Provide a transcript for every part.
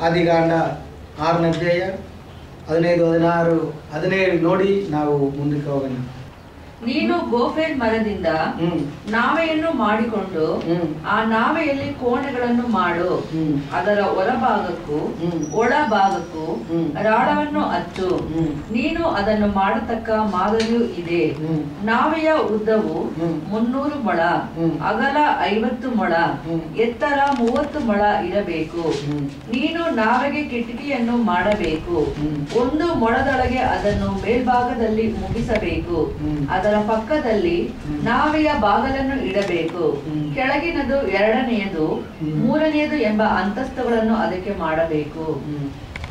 ಆದಿಕಾಂಡ ಆರನೇ ಅಧ್ಯಾಯ ಹದಿನೈದು ಹದಿನಾರು ಹದಿನೇಳು ನೋಡಿ ನಾವು ಮುಂದಕ್ಕೆ ಹೋಗೋಣ ನೀನು ಗೋಫೇಲ್ ಮರದಿಂದ ಹ್ಮ್ ನಾವೆಯನ್ನು ಮಾಡಿಕೊಂಡು ಹ್ಮ್ ಆ ನಾವೆಯಲ್ಲಿ ಕೋಣೆಗಳನ್ನು ಮಾಡು ಹ್ಮ್ ಅದರ ಹೊರಭಾಗಕ್ಕೂ ಹ್ಮ್. ಒಳಭಾಗಕ್ಕೂ ಹ್ಮ್. ರಾಳವನ್ನು ಹಚ್ಚು ಹ್ಮ್. ನೀನು ಅದನ್ನು ಮಾಡತಕ್ಕ ಮಾದರಿಯೂ ಇದೆ ಹ್ಮ್. ನಾವೆಯ ಉದ್ದವು ಹ್ಮ್. ಮುನ್ನೂರು ಮೊಳ ಹ್ಮ್. ಅಗಲ ಐವತ್ತು ಮೊಳ ಹ್ಮ್. ಎತ್ತರ ಮೂವತ್ತು ಮೊಳ ಇರಬೇಕು ಹ್ಮ್. ನೀನು ನಾವೆಗೆ ಕಿಟಕಿಯನ್ನು ಮಾಡಬೇಕು ಹ್ಮ್. ಒಂದು ಮೊಳದೊಳಗೆ ಅದನ್ನು ಮೇಲ್ಭಾಗದಲ್ಲಿ ಮುಗಿಸಬೇಕು ಹ್ಮ್. ಅದರ ಪಕ್ಕದಲ್ಲಿ ಹ್ಮ್. ನಾವೆಯ ಬಾಗಲನ್ನು ಇಡಬೇಕು ಹ್ಮ್. ಕೆಳಗಿನದು ಎರಡನೆಯದು ಹ್ಮ್. ಮೂರನೆಯದು ಎಂಬ ಅಂತಸ್ತುಗಳನ್ನು ಅದಕ್ಕೆ ಮಾಡಬೇಕು ಹ್ಮ್.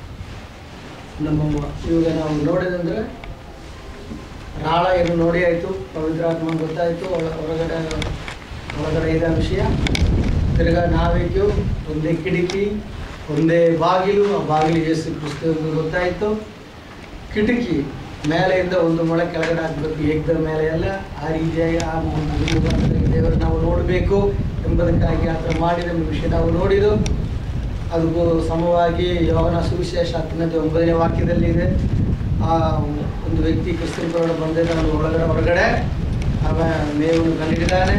ನಮ್ಮ ಮ- ಇವಾಗ ನಾವು ನೋಡಿದಂದ್ರೆ ರಾಳ ಏನು ನೋಡಿ ಆಯ್ತು ಪವಿತ್ರಾತ್ಮ ಗೊತ್ತಾಯ್ತು ಒಳ ಹೊರಗಡೆ ಒಳಗಡೆ ಇರೋ ವಿಷಯ ತಿರ್ಗಾ ನಾವೇಕು ಒಂದೇ ಕಿಟಕಿ ಒಂದೇ ಬಾಗಿಲು ಆ ಬಾಗಿಲು ಯೇಸು ಕ್ರಿಸ್ತ ಎಂದು ಗೊತ್ತಾಯ್ತು ಕಿಟಕಿ ಮೇಲೆಯಿಂದ ಒಂದು ಮೊಳೆ ಕೆಳಗಡೆ ಹಾಕಬೇಕು ಏಕದ ಮೇಲೆ ಎಲ್ಲ ಆ ರೀತಿಯಾಗಿ ಆ ದೇವರು ನಾವು ನೋಡಬೇಕು ಎಂಬುದಕ್ಕಾಗಿ ಆ ಥರ ಮಾಡಿದ ವಿಷಯ ನಾವು ನೋಡಿದ್ದು ಅದಕ್ಕೂ ಸಮವಾಗಿ ಯೋಗನ ಸುವಿಶೇಷ ಹತ್ತನೇ ಒಂಬತ್ತನೇ ವಾಕ್ಯದಲ್ಲಿ ಇದೆ ಆ ಒಂದು ವ್ಯಕ್ತಿ ಕ್ರಿಸ್ತನ ಹೊರಗಡೆ ಬಂದಿದ್ದ ಅವನು ಒಳಗಡೆ ಹೊರಗಡೆ ಅವ ಮೇವನ್ನು ಕಂಡಿದ್ದಾನೆ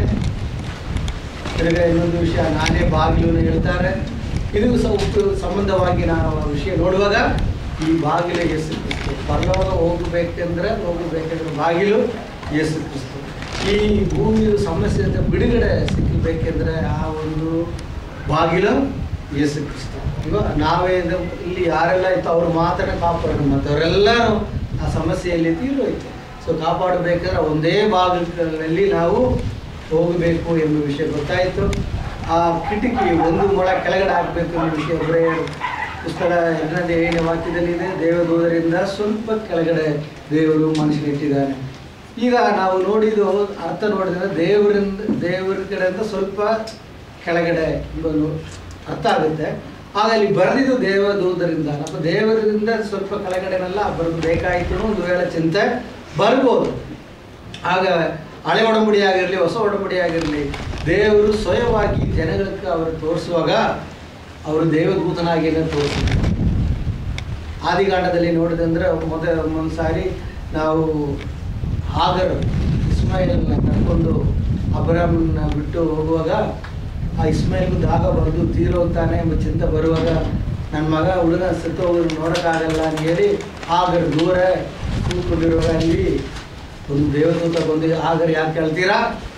ತಿರ್ಗಾ ಇನ್ನೊಂದು ವಿಷಯ ನಾನೇ ಬಾಗಿಲು ಹೇಳ್ತಾರೆ ಇದು ಸಹ ಉಪ- ಸಂಬಂಧವಾಗಿ ನಾವು ಆ ವಿಷಯ ನೋಡುವಾಗ ಈ ಬಾಗಿಲು ಯೇಸು ಕ್ರಿಸ್ತು ಪರಲೋಕ ಹೋಗಬೇಕೆಂದ್ರೆ ಹೋಗಬೇಕೆಂದ್ರೆ ಬಾಗಿಲು ಯೇಸು ಕ್ರಿಸ್ತು ಈ ಭೂಮಿಯು ಸಮಸ್ಯೆಯಿಂದ ಬಿಡುಗಡೆ ಸಿಕ್ಕಬೇಕೆಂದ್ರೆ ಆ ಒಂದು ಬಾಗಿಲು ಯೇಸು ಕ್ರಿಸ್ತು ಇವಾಗ ನಾವೇ ಇದು- ಇಲ್ಲಿ ಯಾರೆಲ್ಲ ಇತ್ತು ಅವ್ರು ಮಾತ್ರ ಕಾಪಾಡೋದು ಮತ್ತು ಅವರೆಲ್ಲರೂ ಆ ಸಮಸ್ಯೆಯಲ್ಲಿ ತೀರೋಯ್ತು ಸೊ ಕಾಪಾಡಬೇಕಾದ್ರೆ ಒಂದೇ ಬಾಗಿಲಲ್ಲಿ ನಾವು ಹೋಗಬೇಕು ಎಂಬ ವಿಷಯ ಗೊತ್ತಾಯಿತು ಆ ಕಿಟಕಿ ಒಂದು ಮೊಳ ಕೆಳಗಡೆ ಹಾಕಬೇಕು ಎಂಬ ವಿಷಯ ಒಬ್ಬರೇ ಪುಸ್ತಕ ಎರಡನೇ ಏಳನೇ ವಾಕ್ಯದಲ್ಲಿ ಇದೆ ದೇವದೂದರಿಂದ ಸ್ವಲ್ಪ ಕೆಳಗಡೆ ದೇವರು ಮನುಷ್ಯನಿಟ್ಟಿದ್ದಾನೆ ಈಗ ನಾವು ನೋಡಿದ್ದು ಅರ್ಥ ನೋಡಿದ್ರೆ ದೇವರಿಂದ ದೇವರ ಕಡೆಯಿಂದ ಸ್ವಲ್ಪ ಕೆಳಗಡೆ ಎಂಬುದು ಅರ್ಥ ಆಗುತ್ತೆ ಆಗ ಅಲ್ಲಿ ಬರೆದಿದ್ದು ದೇವದೂದರಿಂದ ಅಥವಾ ದೇವರಿಂದ ಸ್ವಲ್ಪ ಕೆಳಗಡೆನೆಲ್ಲ ಬರೆದು ಬೇಕಾಯಿತು ಒಂದು ವೇಳೆ ಚಿಂತೆ ಬರ್ಬೋದು ಆಗ ಹಳೆ ಒಡಂಬಡಿ ಆಗಿರಲಿ ಹೊಸ ಒಡಂಬಡಿ ಆಗಿರಲಿ ದೇವರು ಸ್ವಯವಾಗಿ ಜನಗಳಿಗೆ ಅವರು ತೋರಿಸುವಾಗ ಅವರು ದೇವದೂತನಾಗಿಯೇ ತೋರಿಸಿದ್ರು ಆದಿಕಾಂಡದಲ್ಲಿ ನೋಡಿದಂದ್ರೆ ಮೊದ ಒಂದು ಸಾರಿ ನಾವು ಆಗರ್ ಇಸ್ಮಾಯಿಲ್ನ ಕರ್ಕೊಂಡು ಅಬ್ರಾಮ್ನ ಬಿಟ್ಟು ಹೋಗುವಾಗ ಆ ಇಸ್ಮಾಯಿಲ್ಗೂ ದಾಗ ಬರೆದು ತೀರೋಗ್ತಾನೆ ಎಂಬ ಚಿಂತೆ ಬರುವಾಗ ನನ್ನ ಮಗ ಹುಡುಗ ಸತ್ತು ಹೋಗೋದು ನೋಡೋಕ್ಕಾಗಲ್ಲ ಅಂತ ಹೇಳಿ ಆಗರ್ ದೂರ ಕೂತ್ಕೊಂಡಿರುವಾಗ ಅಲ್ಲಿ ಒಂದು ದೇವದೂತ ಬಂದು ಆಗರ್ ಯಾಕೆ ಕೇಳ್ತೀರಾ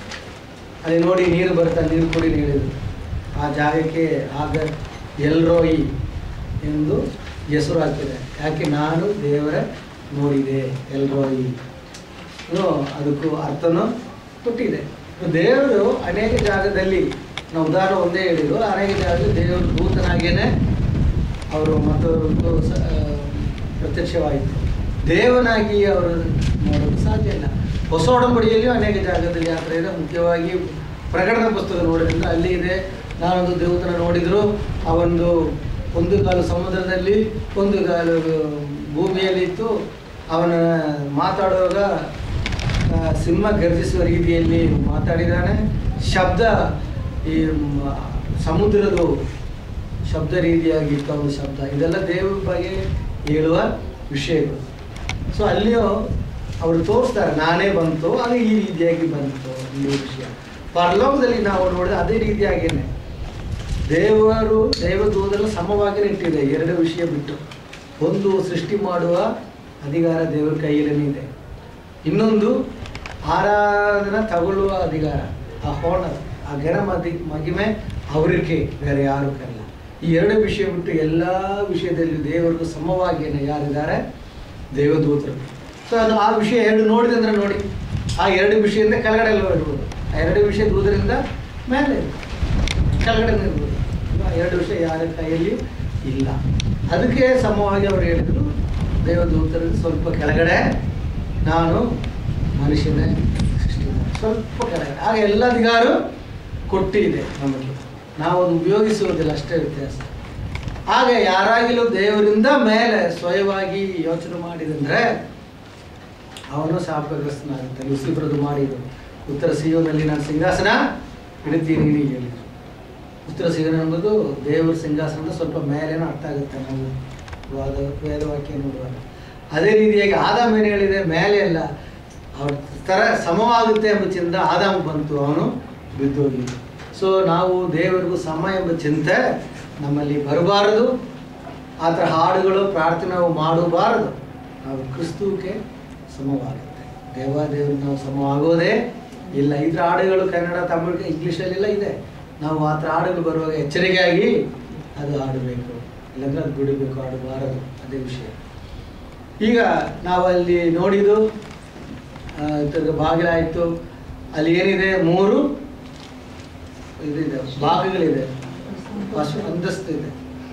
ಅಲ್ಲಿ ನೋಡಿ ನೀರು ಬರ್ತಾ ನೀರು ಕುಡಿ ಅಂತ ಹೇಳಿದ್ರು ಆ ಜಾಗಕ್ಕೆ ಆಗ ಎಲ್ರೋಯಿ ಎಂದು ಹೆಸರು ಹಾಕಿದೆ ಯಾಕೆ ನಾನು ದೇವರ ನೋಡಿದೆ ಎಲ್ರೋಯಿ ಇದು ಅದಕ್ಕೂ ಅರ್ಥನೂ ಕೊಟ್ಟಿದೆ ದೇವರು ಅನೇಕ ಜಾಗದಲ್ಲಿ ನಾವು ಉದಾಹರಣೆ ಒಂದೇ ಹೇಳಿದ್ರು ಅನೇಕ ಜಾಗದಲ್ಲಿ ದೇವರು ದೂತನಾಗೇನೆ ಅವರು ಮತ್ತೊಂದು ಸ- ಆ, ಪ್ರತ್ಯಕ್ಷವಾಯಿತು ದೇವನಾಗಿ ಅವರು ನೋಡೋದು ಸಾಧ್ಯ ಇಲ್ಲ ಹೊಸ ಒಡಂಬಡಿಯಲ್ಲಿಯೂ ಅನೇಕ ಜಾಗದಲ್ಲಿ ಆ ಥರ ಇದೆ ಮುಖ್ಯವಾಗಿ ಪ್ರಕಟಣೆ ಪುಸ್ತಕ ನೋಡೋದ್ರಿಂದ ಅಲ್ಲಿ ಇದೆ ನಾನೊಂದು ದೇವತನ ನೋಡಿದ್ರು ಆ ಒಂದು ಒಂದು ಕಾಲು ಸಮುದ್ರದಲ್ಲಿ ಒಂದು ಕಾಲು ಭೂಮಿಯಲ್ಲಿ ಇತ್ತು ಅವನ ಮಾತಾಡುವಾಗ ಆ, ಸಿಂಹ ಗರ್ಜಿಸುವ ರೀತಿಯಲ್ಲಿ ಮಾತಾಡಿದ್ದಾನೆ ಶಬ್ದ ಈ ಮ- ಸಮುದ್ರದು ಶಬ್ದ ರೀತಿಯಾಗಿ ಇತ್ತು ಅವನ ಶಬ್ದ ಇದೆಲ್ಲ ದೇವರ ಬಗ್ಗೆ ಹೇಳುವ ವಿಷಯಗಳು ಸೊ ಅಲ್ಲಿಯೂ ಅವರು ತೋರಿಸ್ತಾರೆ ನಾನೇ ಬಂತು ಅದು ಈ ರೀತಿಯಾಗಿ ಬಂತು ಈ ವಿಷಯ ಪರಲೋಕದಲ್ಲಿ ನಾವು ನೋಡಿದ್ರೆ ಅದೇ ರೀತಿಯಾಗೇನೆ ದೇವರು ದೇವದೂತರು ಸಮವಾಗಿ ಇಟ್ಟಿದೆ ಎರಡು ವಿಷಯ ಬಿಟ್ಟು ಒಂದು ಸೃಷ್ಟಿ ಮಾಡುವ ಅಧಿಕಾರ ದೇವರ ಕೈಯಲ್ಲೇ ಇದೆ ಇನ್ನೊಂದು ಆರಾಧನ ತಗೊಳ್ಳುವ ಅಧಿಕಾರ ಆ ಹೋಣರ್ ಆ ಘನ ಮದಿ ಮಹಿಮೆ ಅವರಿಗೆ ಬೇರೆ ಯಾರು ಕಲ್ಲ ಈ ಎರಡು ವಿಷಯ ಬಿಟ್ಟು ಎಲ್ಲ ವಿಷಯದಲ್ಲಿ ದೇವರಿಗೂ ಸಮವಾಗಿಯೇ ಯಾರಿದ್ದಾರೆ ದೇವದೂತರು ಸೊ ಅದು ಆ ವಿಷಯ ಎರಡು ನೋಡಿದೆ ಅಂದ್ರೆ ನೋಡಿ ಆ ಎರಡು ವಿಷಯದಿಂದ ಕೆಳಗಡೆ ಎಲ್ಲ ಇರ್ಬೋದು ಆ ಎರಡು ವಿಷಯ ದೂದರಿಂದ ಮೇಲೆ ಕೆಳಗಡೆ ಇರ್ಬೋದು ಆ ಎರಡು ವಿಷಯ ಯಾರ ಕೈಯಲ್ಲಿ ಇಲ್ಲ ಅದಕ್ಕೆ ಸಮವಾಗಿ ಅವರು ಹೇಳಿದರು ದೇವದೂತರು ಸ್ವಲ್ಪ ಕೆಳಗಡೆ ನಾನು ಮನುಷ್ಯನೇ ಸೃಷ್ಟಿ ಮಾಡಿದೆ. ಸ್ವಲ್ಪ ಕೆಳಗಡೆ ಆಗ ಎಲ್ಲ ಅಧಿಕಾರ ಕೊಟ್ಟಿದೆ ನಮಗೆ ನಾವು ಅದು ಉಪಯೋಗಿಸುವುದಿಲ್ಲ ಅಷ್ಟೇ ವ್ಯತ್ಯಾಸ ಆಗ ಯಾರಾಗಲೂ ದೇವರಿಂದ ಮೇಲೆ ಸ್ವಯವಾಗಿ ಯೋಚನೆ ಮಾಡಿದಂದ್ರೆ ಅವನು ಶಾಪಗ್ರಸ್ತನಾಗುತ್ತೆ ಲುಸಿ ಬರೆದು ಮಾಡಿದರು ಉತ್ತರ ಸಿಯೋನಲ್ಲಿ ನಾನು ಸಿಂಹಾಸನ ಇಡುತ್ತೀನಿ ನೀನು ಹೇಳಿದರು ಉತ್ತರ ಸಿಗನ ಎಂಬುದು ದೇವರ ಸಿಂಹಾಸನದ ಸ್ವಲ್ಪ ಮೇಲೇನೋ ಅರ್ಥ ಆಗುತ್ತೆ ನಾವು ವಾದ ವೇದವಾಕ್ಯ ನೋಡುವಾಗ ಅದೇ ರೀತಿಯಾಗಿ ಆದಾಮ ಏನು ಹೇಳಿದೆ ಮೇಲೆ ಅಲ್ಲ ಅವ್ರ ಥರ ಸಮವಾಗುತ್ತೆ ಎಂಬ ಚಿಂತ ಆದಾಮ ಬಂತು ಅವನು ಬಿದ್ದೋಗಿ ಸೊ ನಾವು ದೇವರಿಗೂ ಸಮ ಎಂಬ ಚಿಂತೆ ನಮ್ಮಲ್ಲಿ ಬರಬಾರದು ಆ ಥರ ಹಾಡುಗಳು ಪ್ರಾರ್ಥನೆ ನಾವು ಮಾಡಬಾರದು ನಾವು ಕ್ರಿಸ್ತುವಿಗೆ ಸಮವಾಗುತ್ತೆ ದೇವಾದೇವರು ನಾವು ಸಮವಾಗೋದೇ ಇಲ್ಲ ಇದ್ರ ಹಾಡುಗಳು ಕನ್ನಡ ತಮಿಳು ಇಂಗ್ಲೀಷಲ್ಲೆಲ್ಲ ಇದೆ ನಾವು ಆ ಥರ ಹಾಡುಗಳು ಬರುವಾಗ ಎಚ್ಚರಿಕೆಯಾಗಿ ಅದು ಹಾಡಬೇಕು ಇಲ್ಲಾಂದ್ರೆ ಅದು ಬಿಡಬೇಕು ಹಾಡಬಾರದು ಅದೇ ವಿಷಯ ಈಗ ನಾವು ಅಲ್ಲಿ ನೋಡಿದ್ದು ಆ, ತಿರ್ಗಾ ಬಾಗಿಲಾಯಿತು ಅಲ್ಲಿ ಏನಿದೆ ಮೂರು ಇದಿದೆ ಭಾಗಗಳಿದೆ ಫಸ್ಟ್ ಅಂತಸ್ತು ಇದೆ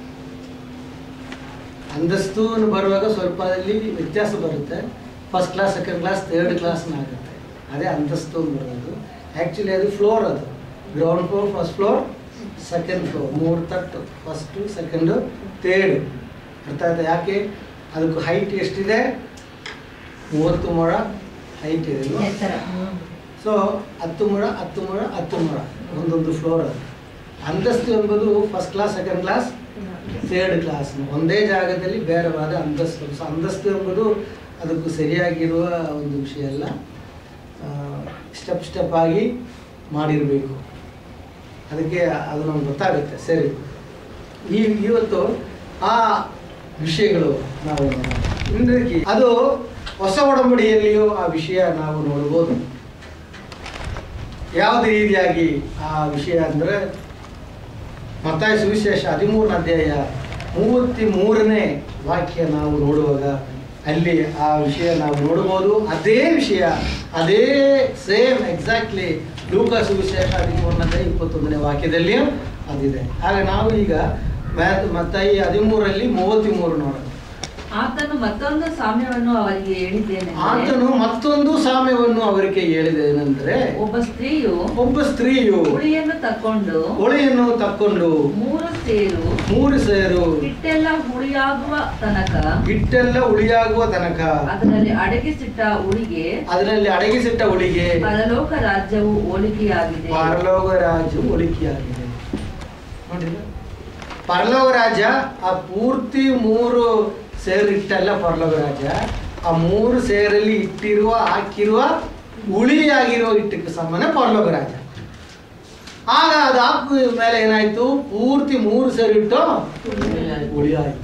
ಅಂತಸ್ತು ಬರುವಾಗ ಸ್ವಲ್ಪ ಅಲ್ಲಿ ವ್ಯತ್ಯಾಸ ಬರುತ್ತೆ first class second class third ಕ್ಲಾಸ್ನ ಆಗುತ್ತೆ ಅದೇ ಅಂತಸ್ತು ಅಂತ ಬರೋದು ಆ್ಯಕ್ಚುಲಿ ಅದು ಫ್ಲೋರ್ ಅದು ground floor first floor second floor ಮೂರು ತಟ್ಟು ಫಸ್ಟು ಸೆಕೆಂಡು ಥರ್ಡ್ ಅರ್ಥ ಆಯ್ತಾ ಯಾಕೆ ಅದಕ್ಕೆ ಹೈಟ್ ಎಷ್ಟಿದೆ ಮೂವತ್ತು ಮೊಳ ಹೈಟ್ ಇದೆ ಅಲ್ವಾ? ಎತ್ತರ ಸೊ ಹತ್ತು ಮೊಳ ಹತ್ತು ಮೊಳ ಹತ್ತು ಮೊಳ ಒಂದೊಂದು ಫ್ಲೋರ್ ಅದು ಅಂತಸ್ತು ಎಂಬುದು first class second class third class ಒಂದೇ ಜಾಗದಲ್ಲಿ ಬೇರೆವಾದ ಅಂತಸ್ತು ಸೊ ಅಂತಸ್ತು ಎಂಬುದು ಅದಕ್ಕೂ ಸರಿಯಾಗಿರುವ ಒಂದು ವಿಷಯ ಅಲ್ಲ ಸ್ಟೆಪ್ ಸ್ಟೆಪ್ ಆಗಿ ಮಾಡಿರಬೇಕು ಅದಕ್ಕೆ ಅದು ನಮ್ಗೆ ಗೊತ್ತಾಗುತ್ತೆ ಸರಿ ಈ ಇವತ್ತು ಆ ವಿಷಯಗಳು ನಾವು ನೋಡೋಣ. ಇಂದ್ರಕಿ ಅದು ಹೊಸ ಒಡಂಬಡಿಯಲ್ಲಿಯೂ ಆ ವಿಷಯ ನಾವು ನೋಡ್ಬೋದು ಯಾವುದೇ ರೀತಿಯಾಗಿ ಆ ವಿಷಯ ಅಂದರೆ ಮತ್ತಾಯ ಸುವಿಶೇಷ ಹದಿಮೂರನೇ ಅಧ್ಯಾಯ ಮೂವತ್ತಿ ಮೂರನೇ ವಾಕ್ಯ ನಾವು ನೋಡುವಾಗ ಅಲ್ಲಿ ಆ ವಿಷಯ ನಾವು ನೋಡ್ಬೋದು ಅದೇ ವಿಷಯ ಅದೇ ಸೇಮ್ ಎಕ್ಸಾಕ್ಟ್ಲಿ ಲೂಕ ಸುವಿಶೇಷ ಹದಿಮೂರನೇ ಅಧ್ಯಾಯ ಇಪ್ಪತ್ತೊಂದನೇ ವಾಕ್ಯದಲ್ಲಿಯೂ ಅದಿದೆ ಆಗ ನಾವು ಈಗ ಮ್ಯಾಥ್ ಮತ್ತಾಯಿ ಹದಿಮೂರರಲ್ಲಿ ಮೂವತ್ತಿ ಮೂರು ನೋಡೋಣ ಆತನು ಮತ್ತೊಂದು ಸಾಮ್ಯವನ್ನು ಅವರಿಗೆ ಹೇಳಿದ್ದೇನೆ ಆತನು ಮತ್ತೊಂದು ಸಾಮ್ಯವನ್ನು ಅವರಿಗೆ ಹೇಳಿದೇನೆಂದರೆ ಒಬ್ಬ ಸ್ತ್ರೀಯು ಒಬ್ಬ ಸ್ತ್ರೀಯು ಹುಳಿಯನ್ನು ತಕ್ಕೊಂಡು ಹೊಳೆಯನ್ನು ತಕ್ಕೊಂಡು ಮೂರು ಸೇರು ಮೂರು ಸೇರು ಹಿಟ್ಟೆಲ್ಲ ಹುಳಿಯಾಗುವ ತನಕ ಹಿಟ್ಟೆಲ್ಲ ಉಳಿಯಾಗುವ ತನಕ ಅದರಲ್ಲಿ ಅಡಗಿಸಿಟ್ಟ ಹುಳಿಗೆ ಅದರಲ್ಲಿ ಅಡಗಿಸಿಟ್ಟ ಹುಳಿಗೆ ಪರಲೋಕ ರಾಜ್ಯವು ಹೋಲಿಕೆಯಾಗಿದೆ ಪರಲೋಕ ರಾಜ್ಯವು ಒಳಿಕೆಯಾಗಿದೆ ನೋಡಿಲ್ಲ ಪರಲೋಕ ರಾಜ್ಯ ಆ ಪೂರ್ತಿ ಮೂರು ಸೇರು ಇಟ್ಟಲ್ಲ ಪರಲೋಕ ರಾಜ್ಯ ಆ ಮೂರು ಸೇರಲ್ಲಿ ಇಟ್ಟಿರುವ ಹಾಕಿರುವ ಹುಳಿಯಾಗಿರುವ ಹಿಟ್ಟಕ್ಕೆ ಸಮಾನ ಪರಲೋಕ ರಾಜ್ಯ ಆಗ ಅದು ಹಾಕಿದ ಮೇಲೆ ಏನಾಯ್ತು ಪೂರ್ತಿ ಮೂರು ಸೇರು ಇಟ್ಟು ಹುಳಿ ಆಯ್ತು